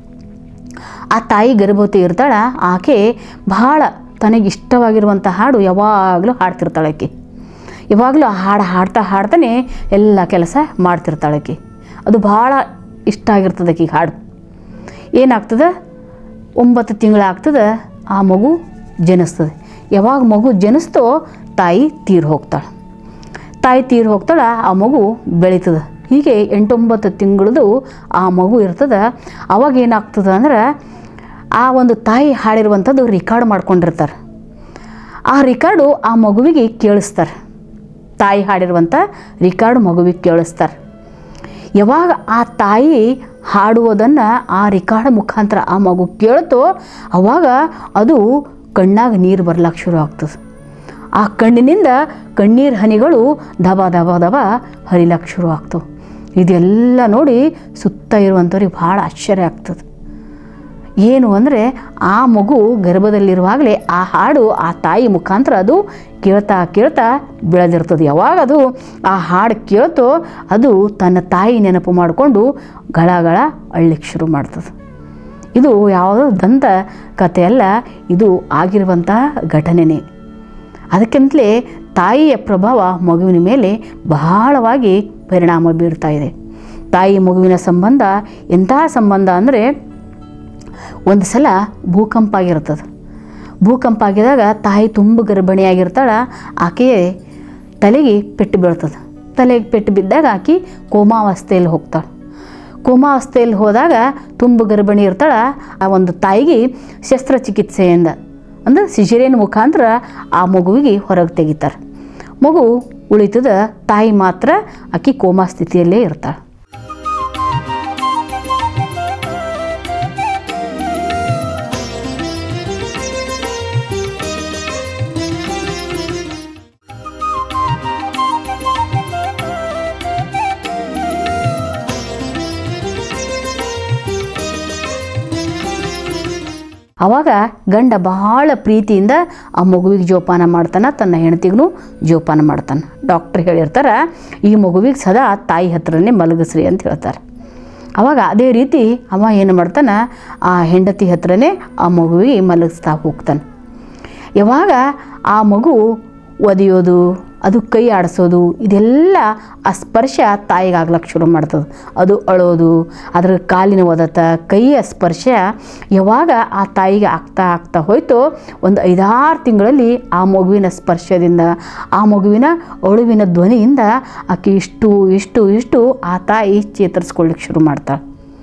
ಆ ತಾಯಿ ಗರ್ಭವತಿ ಇರ್ತಾಳ ಆಕೆ ಬಹಳ ತನಗೆ ಇಷ್ಟವಾಗಿರುವಂಥ ಹಾಡು ಯಾವಾಗಲೂ ಹಾಡ್ತಿರ್ತಾಳೆ ಆಕೆ ಯಾವಾಗಲೂ ಆ ಹಾಡು ಹಾಡ್ತಾ ಹಾಡ್ತಾನೆ ಎಲ್ಲ ಕೆಲಸ ಮಾಡ್ತಿರ್ತಾಳೆ ಆಕೆ ಅದು ಭಾಳ ಇಷ್ಟ ಆಗಿರ್ತದೆ ಆಕೆಗೆ ಹಾಡು ಏನಾಗ್ತದೆ ಒಂಬತ್ತು ತಿಂಗಳಾಗ್ತದೆ ಆ ಮಗು ಜನಿಸ್ತದೆ ಯಾವಾಗ ಮಗು ಜನಿಸ್ತೋ ತಾಯಿ ತೀರು ಹೋಗ್ತಾಳೆ ತಾಯಿ ತೀರು ಹೋಗ್ತಾಳೆ ಆ ಮಗು ಬೆಳೀತದೆ ಹೀಗೆ ಎಂಟೊಂಬತ್ತು ತಿಂಗಳದು ಆ ಮಗು ಇರ್ತದೆ ಅವಾಗ ಏನಾಗ್ತದೆ ಅಂದ್ರೆ ಆ ಒಂದು ತಾಯಿ ಹಾಡಿರುವಂಥದ್ದು ರೆಕಾರ್ಡ್ ಮಾಡ್ಕೊಂಡಿರ್ತಾರೆ ಆ ರಿಕಾರ್ಡು ಆ ಮಗುವಿಗೆ ಕೇಳಿಸ್ತಾರೆ ತಾಯಿ ಹಾಡಿರುವಂಥ ರಿಕಾರ್ಡ್ ಮಗುವಿಗೆ ಕೇಳಿಸ್ತಾರೆ ಯಾವಾಗ ಆ ತಾಯಿ ಹಾಡುವುದನ್ನು ಆ ರಿಕಾರ್ಡ್ ಮುಖಾಂತರ ಆ ಮಗು ಕೇಳ್ತೋ ಅವಾಗ ಅದು ಕಣ್ಣಾಗ ನೀರು ಬರ್ಲಿಕ್ಕೆ ಶುರು ಆಗ್ತದೆ ಆ ಕಣ್ಣಿನಿಂದ ಕಣ್ಣೀರು ಹನಿಗಳು ದಬ ದಬ ದಬ ಹರಿಲಕ್ಕೆ ಶುರು ಆಗ್ತವೆ ಇದೆಲ್ಲ ನೋಡಿ ಸುತ್ತ ಇರುವಂಥವ್ರಿಗೆ ಭಾಳ ಆಶ್ಚರ್ಯ ಆಗ್ತದೆ ಏನು ಅಂದರೆ ಆ ಮಗು ಗರ್ಭದಲ್ಲಿರುವಾಗಲೇ ಆ ಹಾಡು ಆ ತಾಯಿ ಮುಖಾಂತರ ಅದು ಕೇಳ್ತಾ ಕೇಳ್ತಾ ಬೆಳೆದಿರ್ತದೆ ಯಾವಾಗ ಅದು ಆ ಹಾಡು ಕೇಳ್ತೋ ಅದು ತನ್ನ ತಾಯಿ ನೆನಪು ಮಾಡಿಕೊಂಡು ಗಳ ಗಳ ಅಳ್ಳಿಕ್ಕೆ ಶುರು ಮಾಡ್ತದೆ ಇದು ಯಾವುದೋ ದಂತ ಕಥೆಯಲ್ಲ ಇದು ಆಗಿರುವಂತಹ ಘಟನೆನೇ ಅದಕ್ಕಿಂತಲೇ ತಾಯಿಯ ಪ್ರಭಾವ ಮಗುವಿನ ಮೇಲೆ ಬಹಳವಾಗಿ ಪರಿಣಾಮ ಬೀರ್ತಾ ಇದೆ ತಾಯಿ ಮಗುವಿನ ಸಂಬಂಧ ಎಂತಹ ಸಂಬಂಧ ಅಂದರೆ ಒಂದು ಸಲ ಭೂಕಂಪ ಆಗಿರ್ತದೆ ಭೂಕಂಪ ಆಗಿದಾಗ ತಾಯಿ ತುಂಬ ಗರ್ಭಿಣಿಯಾಗಿರ್ತಾಳೆ ಆಕೆಯೇ ತಲೆಗೆ ಪೆಟ್ಟು ಬೀಳ್ತದೆ ತಲೆಗೆ ಪೆಟ್ಟು ಬಿದ್ದಾಗ ಆಕೆ ಕೋಮಾವಸ್ಥೆಯಲ್ಲಿ ಹೋಗ್ತಾಳೆ ಕೋಮಾವಸ್ಥೆಯಲ್ಲಿ ಹೋದಾಗ ತುಂಬ ಗರ್ಭಿಣಿ ಇರ್ತಾಳೆ ಆ ಒಂದು ತಾಯಿಗೆ ಶಸ್ತ್ರಚಿಕಿತ್ಸೆಯಿಂದ ಅಂದ್ರೆ ಸಿಜರೇನ್ ಮುಖಾಂತರ ಆ ಮಗುವಿಗೆ ಹೊರಗೆ ತೆಗಿತಾರೆ ಮಗು ಉಳಿತದ ತಾಯಿ ಮಾತ್ರ ಆಕೆ ಕೋಮಾ ಸ್ಥಿತಿಯಲ್ಲೇ ಇರ್ತಾಳೆ ಆವಾಗ ಗಂಡ ಬಹಳ ಪ್ರೀತಿಯಿಂದ ಆ ಮಗುವಿಗೆ ಜೋಪಾನ ಮಾಡ್ತಾನೆ ತನ್ನ ಹೆಂಡತಿಗೂ ಜೋಪಾನ ಮಾಡ್ತಾನೆ ಡಾಕ್ಟ್ರ್ ಹೇಳಿರ್ತಾರೆ ಈ ಮಗುವಿಗೆ ಸದಾ ತಾಯಿ ಹತ್ರನೇ ಮಲಗಿಸ್ರಿ ಅಂತ ಹೇಳ್ತಾರೆ ಆವಾಗ ಅದೇ ರೀತಿ ಅವ ಏನು ಮಾಡ್ತಾನೆ ಆ ಹೆಂಡತಿ ಹತ್ರನೇ ಆ ಮಗುವಿಗೆ ಮಲಗಿಸ್ತಾ ಹೋಗ್ತಾನೆ ಯಾವಾಗ ಆ ಮಗು ಒದೆಯೋದು ಅದು ಕೈ ಆಡಿಸೋದು ಇದೆಲ್ಲ ಆ ಸ್ಪರ್ಶ ತಾಯಿಗೆ ಆಗ್ಲಕ್ಕೆ ಶುರು ಮಾಡ್ತದೆ ಅದು ಅಳೋದು ಅದರ ಕಾಲಿನ ಒದತ ಕೈಯ ಸ್ಪರ್ಶ ಯಾವಾಗ ಆ ತಾಯಿಗೆ ಆಗ್ತಾ ಆಗ್ತಾ ಹೋಯ್ತೋ ಒಂದು ಐದಾರು ತಿಂಗಳಲ್ಲಿ ಆ ಮಗುವಿನ ಸ್ಪರ್ಶದಿಂದ ಆ ಮಗುವಿನ ಅಳುವಿನ ಧ್ವನಿಯಿಂದ ಆಕೆ ಇಷ್ಟು ಇಷ್ಟು ಇಷ್ಟು ಆ ತಾಯಿ ಚೇತರಿಸ್ಕೊಳ್ಳಿಕ್ಕೆ ಶುರು ಮಾಡ್ತಾಳೆ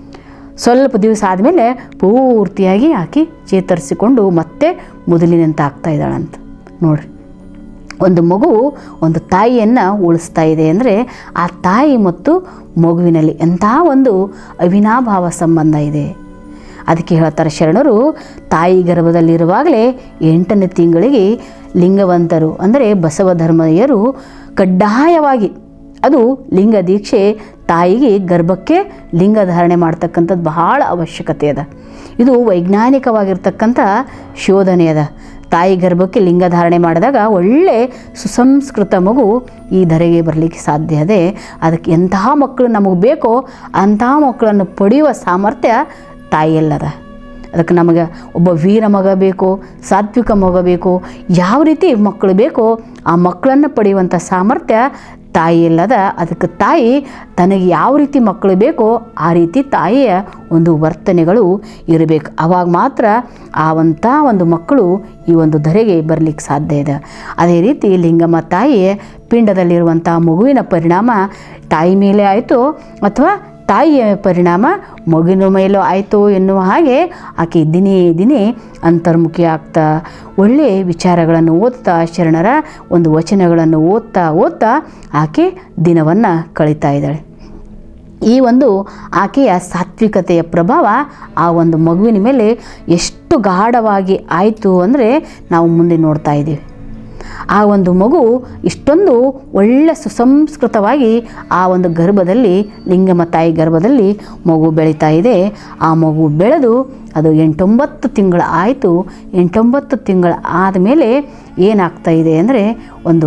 ಸ್ವಲ್ಪ ದಿವಸ ಆದಮೇಲೆ ಪೂರ್ತಿಯಾಗಿ ಆಕೆ ಚೇತರಿಸಿಕೊಂಡು ಮತ್ತೆ ಮೊದಲಿನಂತ ಆಗ್ತಾ ಇದ್ದಾಳಂತ ನೋಡ್ರಿ ಒಂದು ಮಗು ಒಂದು ತಾಯಿಯನ್ನು ಉಳಿಸ್ತಾ ಇದೆ ಅಂದರೆ ಆ ತಾಯಿ ಮತ್ತು ಮಗುವಿನಲ್ಲಿ ಎಂಥ ಒಂದು ಅವಿನಾಭಾವ ಸಂಬಂಧ ಇದೆ ಅದಕ್ಕೆ ಹೇಳ್ತಾರೆ ಶರಣರು ತಾಯಿ ಗರ್ಭದಲ್ಲಿರುವಾಗಲೇ ಎಂಟನೇ ತಿಂಗಳಿಗೆ ಲಿಂಗವಂತರು ಅಂದರೆ ಬಸವ ಧರ್ಮೀಯರು ಕಡ್ಡಾಯವಾಗಿ ಅದು ಲಿಂಗ ದೀಕ್ಷೆ ತಾಯಿಗೆ ಗರ್ಭಕ್ಕೆ ಲಿಂಗ ಧಾರಣೆ ಮಾಡ್ತಕ್ಕಂಥದ್ದು ಬಹಳ ಅವಶ್ಯಕತೆ ಅದ ಇದು ವೈಜ್ಞಾನಿಕವಾಗಿರ್ತಕ್ಕಂಥ ಶೋಧನೆ ಅದ ತಾಯಿ ಗರ್ಭಕ್ಕೆ ಲಿಂಗ ಧಾರಣೆ ಮಾಡಿದಾಗ ಒಳ್ಳೆ ಸುಸಂಸ್ಕೃತ ಮಗು ಈ ಧರೆಗೆ ಬರಲಿಕ್ಕೆ ಸಾಧ್ಯ ಇದೆ ಅದಕ್ಕೆ ಎಂತಹ ಮಕ್ಕಳು ನಮಗೆ ಬೇಕೋ ಅಂತಹ ಮಕ್ಕಳನ್ನು ಪಡೆಯುವ ಸಾಮರ್ಥ್ಯ ತಾಯಿಯಲ್ಲದ ಅದಕ್ಕೆ ನಮಗೆ ಒಬ್ಬ ವೀರ ಮಗ ಬೇಕು ಸಾತ್ವಿಕ ಮಗ ಬೇಕು ಯಾವ ರೀತಿ ಮಕ್ಕಳು ಬೇಕೋ ಆ ಮಕ್ಕಳನ್ನು ಪಡೆಯುವಂಥ ಸಾಮರ್ಥ್ಯ ತಾಯಿಯಲ್ಲದ ಅದಕ್ಕೆ ತಾಯಿ ತನಗೆ ಯಾವ ರೀತಿ ಮಕ್ಕಳು ಬೇಕೋ ಆ ರೀತಿ ತಾಯಿಯ ಒಂದು ವರ್ತನೆಗಳು ಇರಬೇಕು ಆವಾಗ ಮಾತ್ರ ಆ ಒಂಥ ಒಂದು ಮಕ್ಕಳು ಈ ಒಂದು ಧರೆಗೆ ಬರಲಿಕ್ಕೆ ಸಾಧ್ಯ ಇದೆ ಅದೇ ರೀತಿ ಲಿಂಗಮ್ಮ ತಾಯಿ ಪಿಂಡದಲ್ಲಿರುವಂಥ ಮಗುವಿನ ಪರಿಣಾಮ ತಾಯಿ ಮೇಲೆ ಆಯಿತು ಅಥವಾ ತಾಯಿಯ ಪರಿಣಾಮ ಮಗುವಿನ ಮೇಲೂ ಆಯಿತು ಎನ್ನುವ ಹಾಗೆ ಆಕೆ ದಿನೇ ದಿನೇ ಅಂತರ್ಮುಖಿ ಆಗ್ತಾ ಒಳ್ಳೆಯ ವಿಚಾರಗಳನ್ನು ಓದ್ತಾ ಶರಣರ ಒಂದು ವಚನಗಳನ್ನು ಓದ್ತಾ ಓದ್ತಾ ಆಕೆ ದಿನವನ್ನು ಕಳೀತಾ ಇದ್ದಾಳೆ ಈ ಒಂದು ಆಕೆಯ ಸಾತ್ವಿಕತೆಯ ಪ್ರಭಾವ ಆ ಒಂದು ಮಗುವಿನ ಮೇಲೆ ಎಷ್ಟು ಗಾಢವಾಗಿ ಆಯಿತು ಅಂದರೆ ನಾವು ಮುಂದೆ ನೋಡ್ತಾ ಇದ್ದೀವಿ ಆ ಒಂದು ಮಗು ಇಷ್ಟೊಂದು ಒಳ್ಳೆ ಸುಸಂಸ್ಕೃತವಾಗಿ ಆ ಒಂದು ಗರ್ಭದಲ್ಲಿ ಲಿಂಗಮ್ಮ ತಾಯಿ ಗರ್ಭದಲ್ಲಿ ಮಗು ಬೆಳೀತಾ ಇದೆ ಆ ಮಗು ಬೆಳೆದು ಅದು ಎಂಟೊಂಬತ್ತು ತಿಂಗಳ ಆಯಿತು ಎಂಟೊಂಬತ್ತು ತಿಂಗಳ ಆದಮೇಲೆ ಏನಾಗ್ತಾ ಇದೆ ಅಂದರೆ ಒಂದು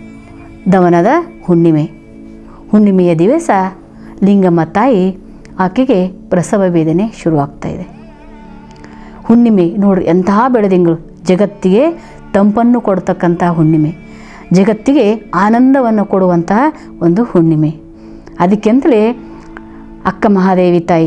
ದವನದ ಹುಣ್ಣಿಮೆ ಹುಣ್ಣಿಮೆಯ ದಿವಸ ಲಿಂಗಮ್ಮ ತಾಯಿ ಆಕೆಗೆ ಪ್ರಸವ ವೇದನೆ ಶುರುವಾಗ್ತಾ ಇದೆ ಹುಣ್ಣಿಮೆ ನೋಡ್ರಿ ಎಂತಹ ಬೆಳದಿಂಗಳು ಜಗತ್ತಿಗೆ ತಂಪನ್ನು ಕೊಡ್ತಕ್ಕಂಥ ಹುಣ್ಣಿಮೆ ಜಗತ್ತಿಗೆ ಆನಂದವನ್ನು ಕೊಡುವಂತಹ ಒಂದು ಹುಣ್ಣಿಮೆ ಅದಕ್ಕೆಂತಲೇ ಅಕ್ಕ ಮಹಾದೇವಿ ತಾಯಿ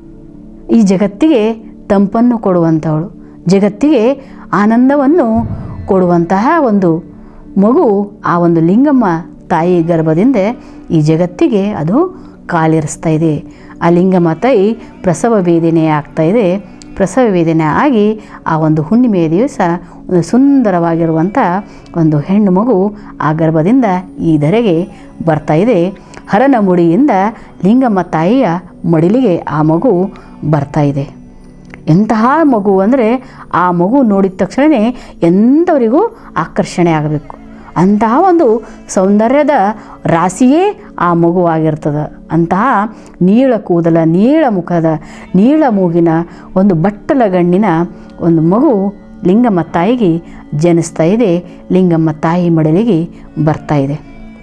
ಈ ಜಗತ್ತಿಗೆ ತಂಪನ್ನು ಕೊಡುವಂಥವಳು ಜಗತ್ತಿಗೆ ಆನಂದವನ್ನು ಕೊಡುವಂತಹ ಒಂದು ಮಗು ಆ ಒಂದು ಲಿಂಗಮ್ಮ ತಾಯಿ ಗರ್ಭದಿಂದ ಈ ಜಗತ್ತಿಗೆ ಅದು ಕಾಲಿರಿಸ್ತಾ ಇದೆ ಆ ಲಿಂಗಮ್ಮ ತಾಯಿ ಪ್ರಸವ ವೇದನೆ ಆಗ್ತಾ ಇದೆ ಪ್ರಸವ ವೇದನೆ ಆಗಿ ಆ ಒಂದು ಹುಣ್ಣಿಮೆಯ ದಿವಸ ಒಂದು ಸುಂದರವಾಗಿರುವಂಥ ಒಂದು ಹೆಣ್ಣು ಮಗು ಆ ಗರ್ಭದಿಂದ ಈ ಧರೆಗೆ ಬರ್ತಾ ಇದೆ ಹರನ ಮುಡಿಯಿಂದ ಲಿಂಗಮ್ಮ ತಾಯಿಯ ಮಡಿಲಿಗೆ ಆ ಮಗು ಬರ್ತಾ ಇದೆ ಎಂತಹ ಮಗು ಅಂದರೆ ಆ ಮಗು ನೋಡಿದ ತಕ್ಷಣವೇ ಎಂಥವರಿಗೂ ಆಕರ್ಷಣೆ ಆಗಬೇಕು ಅಂತಹ ಒಂದು ಸೌಂದರ್ಯದ ರಾಶಿಯೇ ಆ ಮಗುವಾಗಿರ್ತದೆ ಅಂತಹ ನೀಳ ಕೂದಲ ನೀಳ ಮುಖದ ನೀಳ ಮೂಗಿನ ಒಂದು ಬಟ್ಟಲ ಗಣ್ಣಿನ ಒಂದು ಮಗು ಲಿಂಗಮ್ಮ ತಾಯಿಗೆ ಜನಿಸ್ತಾ ಇದೆ ಲಿಂಗಮ್ಮ ತಾಯಿ ಮಡಲಿಗೆ ಬರ್ತಾ ಇದೆ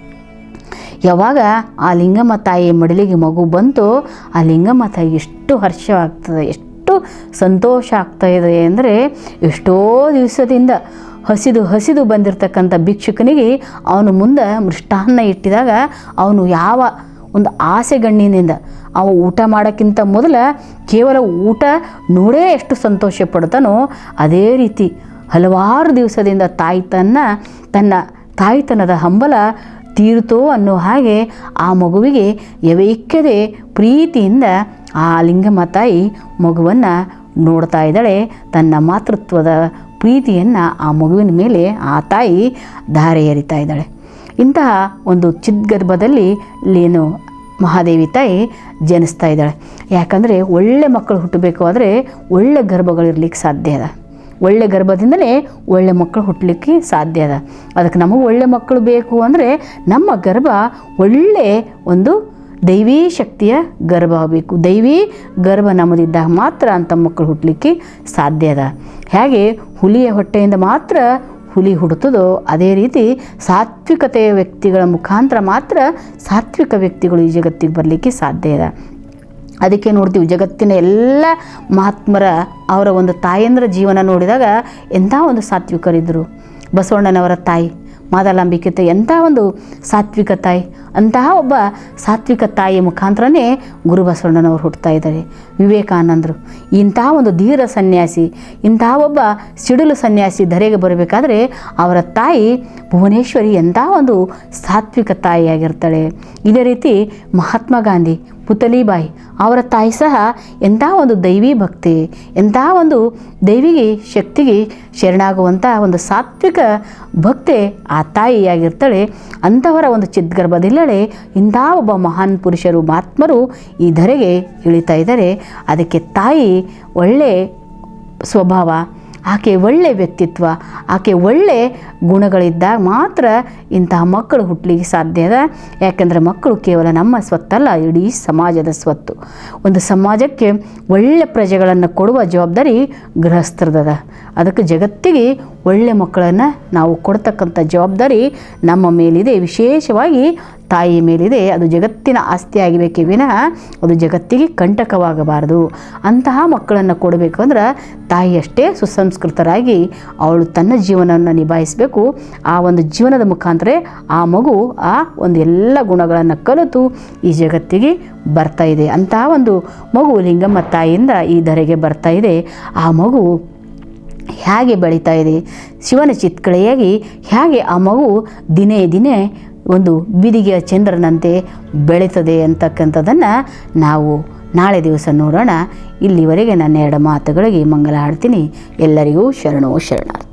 ಯಾವಾಗ ಆ ಲಿಂಗಮ್ಮ ತಾಯಿ ಮಡಿಲಿಗೆ ಮಗು ಬಂತು ಆ ಲಿಂಗಮ್ಮ ತಾಯಿಗೆ ಎಷ್ಟು ಹರ್ಷವಾಗ್ತದೆ ಎಷ್ಟು ಸಂತೋಷ ಆಗ್ತಾ ಇದೆ ಅಂದರೆ ಎಷ್ಟೋ ದಿವಸದಿಂದ ಹಸಿದು ಹಸಿದು ಬಂದಿರತಕ್ಕಂಥ ಭಿಕ್ಷುಕನಿಗೆ ಅವನು ಮುಂದೆ ಮೃಷ್ಟಾನ್ನ ಇಟ್ಟಿದಾಗ ಅವನು ಯಾವ ಒಂದು ಆಸೆಗಣ್ಣಿನಿಂದ ಅವ ಊಟ ಮಾಡೋಕ್ಕಿಂತ ಮೊದಲ ಕೇವಲ ಊಟ ನೋಡೇ ಎಷ್ಟು ಸಂತೋಷ ಪಡ್ತಾನೋ ಅದೇ ರೀತಿ ಹಲವಾರು ದಿವಸದಿಂದ ತಾಯಿ ತನ್ನ ತನ್ನ ತಾಯ್ತನದ ಹಂಬಲ ತೀರುತೋ ಅನ್ನೋ ಹಾಗೆ ಆ ಮಗುವಿಗೆ ಯವೈಕ್ಯದೆ ಪ್ರೀತಿಯಿಂದ ಆ ಲಿಂಗಮ್ಮ ತಾಯಿ ಮಗುವನ್ನು ನೋಡ್ತಾ ಇದ್ದಾಳೆ ತನ್ನ ಮಾತೃತ್ವದ ಪ್ರೀತಿಯನ್ನು ಆ ಮಗುವಿನ ಮೇಲೆ ಆ ತಾಯಿ ಧಾರೆ ಎರಿತಾ ಇದ್ದಾಳೆ ಇಂತಹ ಒಂದು ಚಿದ್ಗರ್ಭದಲ್ಲಿ ಏನು ಮಹಾದೇವಿ ತಾಯಿ ಜನಿಸ್ತಾ ಇದ್ದಾಳೆ ಯಾಕಂದರೆ ಒಳ್ಳೆ ಮಕ್ಕಳು ಹುಟ್ಟಬೇಕು ಆದರೆ ಒಳ್ಳೆ ಗರ್ಭಗಳಿರ್ಲಿಕ್ಕೆ ಸಾಧ್ಯ ಅದ ಒಳ್ಳೆ ಗರ್ಭದಿಂದಲೇ ಒಳ್ಳೆ ಮಕ್ಕಳು ಹುಟ್ಟಲಿಕ್ಕೆ ಸಾಧ್ಯ ಅದ ಅದಕ್ಕೆ ನಮಗೆ ಒಳ್ಳೆ ಮಕ್ಕಳು ಬೇಕು ಅಂದರೆ ನಮ್ಮ ಗರ್ಭ ಒಳ್ಳೆ ಒಂದು ದೈವೀ ಶಕ್ತಿಯ ಗರ್ಭ ಆಗಬೇಕು ದೈವೀ ಗರ್ಭ ನಮ್ಮದಿದ್ದಾಗ ಮಾತ್ರ ಅಂಥ ಮಕ್ಕಳು ಹುಟ್ಟಲಿಕ್ಕೆ ಸಾಧ್ಯ ಅದ ಹೇಗೆ ಹುಲಿಯ ಹೊಟ್ಟೆಯಿಂದ ಮಾತ್ರ ಹುಲಿ ಹುಡುತ್ತದೋ ಅದೇ ರೀತಿ ಸಾತ್ವಿಕತೆಯ ವ್ಯಕ್ತಿಗಳ ಮುಖಾಂತರ ಮಾತ್ರ ಸಾತ್ವಿಕ ವ್ಯಕ್ತಿಗಳು ಈ ಜಗತ್ತಿಗೆ ಬರಲಿಕ್ಕೆ ಸಾಧ್ಯ ಇದೆ ಅದಕ್ಕೆ ನೋಡ್ತೀವಿ ಜಗತ್ತಿನ ಎಲ್ಲ ಮಹಾತ್ಮರ ಅವರ ಒಂದು ತಾಯಂದ್ರ ಜೀವನ ನೋಡಿದಾಗ ಎಂಥ ಒಂದು ಸಾತ್ವಿಕರಿದ್ದರು ಬಸವಣ್ಣನವರ ತಾಯಿ ಮಾದಲಾಂಬಿಕೆ ತಾಯಿ ಎಂಥ ಒಂದು ಸಾತ್ವಿಕ ತಾಯಿ ಅಂತಹ ಒಬ್ಬ ಸಾತ್ವಿಕ ತಾಯಿಯ ಮುಖಾಂತರನೇ ಗುರು ಬಸವಣ್ಣನವರು ಹುಟ್ಟುತ್ತಾ ಇದ್ದಾರೆ ವಿವೇಕಾನಂದರು ಇಂತಹ ಒಂದು ಧೀರ ಸನ್ಯಾಸಿ ಇಂತಹ ಒಬ್ಬ ಸಿಡಿಲು ಸನ್ಯಾಸಿ ಧರೆಗೆ ಬರಬೇಕಾದ್ರೆ ಅವರ ತಾಯಿ ಭುವನೇಶ್ವರಿ ಎಂಥ ಒಂದು ಸಾತ್ವಿಕ ತಾಯಿಯಾಗಿರ್ತಾಳೆ ಇದೇ ರೀತಿ ಮಹಾತ್ಮ ಗಾಂಧಿ ಪುತಲಿಬಾಯಿ ಅವರ ತಾಯಿ ಸಹ ಎಂಥ ಒಂದು ದೈವಿ ಭಕ್ತಿ ಎಂಥ ಒಂದು ದೈವಿಗೆ ಶಕ್ತಿಗೆ ಶರಣಾಗುವಂಥ ಒಂದು ಸಾತ್ವಿಕ ಭಕ್ತೆ ಆ ತಾಯಿಯಾಗಿರ್ತಾಳೆ ಅಂಥವರ ಒಂದು ಚಿದ್ಗರ್ಭದಿಲ್ಲಡೆ ಇಂಥ ಒಬ್ಬ ಮಹಾನ್ ಪುರುಷರು ಮಹಾತ್ಮರು ಈ ಧರೆಗೆ ಇಳಿತಾ ಇದ್ದಾರೆ ಅದಕ್ಕೆ ತಾಯಿ ಒಳ್ಳೆ ಸ್ವಭಾವ ಆಕೆ ಒಳ್ಳೆ ವ್ಯಕ್ತಿತ್ವ ಆಕೆ ಒಳ್ಳೆ ಗುಣಗಳಿದ್ದಾಗ ಮಾತ್ರ ಇಂತಹ ಮಕ್ಕಳು ಹುಟ್ಟಲಿಕ್ಕೆ ಸಾಧ್ಯ ಅದ ಯಾಕೆಂದರೆ ಮಕ್ಕಳು ಕೇವಲ ನಮ್ಮ ಸ್ವತ್ತಲ್ಲ ಇಡೀ ಸಮಾಜದ ಸ್ವತ್ತು ಒಂದು ಸಮಾಜಕ್ಕೆ ಒಳ್ಳೆ ಪ್ರಜೆಗಳನ್ನು ಕೊಡುವ ಜವಾಬ್ದಾರಿ ಗೃಹಸ್ಥರದದ ಅದಕ್ಕೆ ಜಗತ್ತಿಗೆ ಒಳ್ಳೆ ಮಕ್ಕಳನ್ನು ನಾವು ಕೊಡ್ತಕ್ಕಂಥ ಜವಾಬ್ದಾರಿ ನಮ್ಮ ಮೇಲಿದೆ ವಿಶೇಷವಾಗಿ ತಾಯಿ ಮೇಲಿದೆ ಅದು ಜಗತ್ತಿನ ಆಸ್ತಿ ಆಗಬೇಕೇ ವಿನಃ ಅದು ಜಗತ್ತಿಗೆ ಕಂಟಕವಾಗಬಾರದು ಅಂತಹ ಮಕ್ಕಳನ್ನು ಕೊಡಬೇಕು ಅಂದ್ರೆ ತಾಯಿ ಅಷ್ಟೇ ಸುಸಂಸ್ಕೃತರಾಗಿ ಅವಳು ತನ್ನ ಜೀವನವನ್ನು ನಿಭಾಯಿಸಬೇಕು ಆ ಒಂದು ಜೀವನದ ಮುಖಾಂತರ ಆ ಮಗು ಆ ಒಂದು ಎಲ್ಲ ಗುಣಗಳನ್ನು ಕಲಿತು ಈ ಜಗತ್ತಿಗೆ ಬರ್ತಾ ಇದೆ ಅಂತಹ ಒಂದು ಮಗು ಲಿಂಗಮ್ಮ ತಾಯಿಯಿಂದ ಈ ಧರೆಗೆ ಬರ್ತಾ ಇದೆ ಆ ಮಗು ಹೇಗೆ ಬೆಳೀತಾ ಇದೆ ಶಿವನ ಚಿತ್ಕಳೆಯಾಗಿ ಹೇಗೆ ಆ ಮಗು ದಿನೇ ದಿನೇ ಒಂದು ಬಿದಿಗೆಯ ಚಂದ್ರನಂತೆ ಬೆಳೀತದೆ ಅಂತಕ್ಕಂಥದ್ದನ್ನು ನಾವು ನಾಳೆ ದಿವಸ ನೋಡೋಣ ಇಲ್ಲಿವರೆಗೆ ನನ್ನ ಎರಡು ಮಾತುಗಳಿಗೆ ಮಂಗಲ ಹಾಡ್ತೀನಿ ಎಲ್ಲರಿಗೂ ಶರಣೋ ಶರಣಾರ್ಥಿ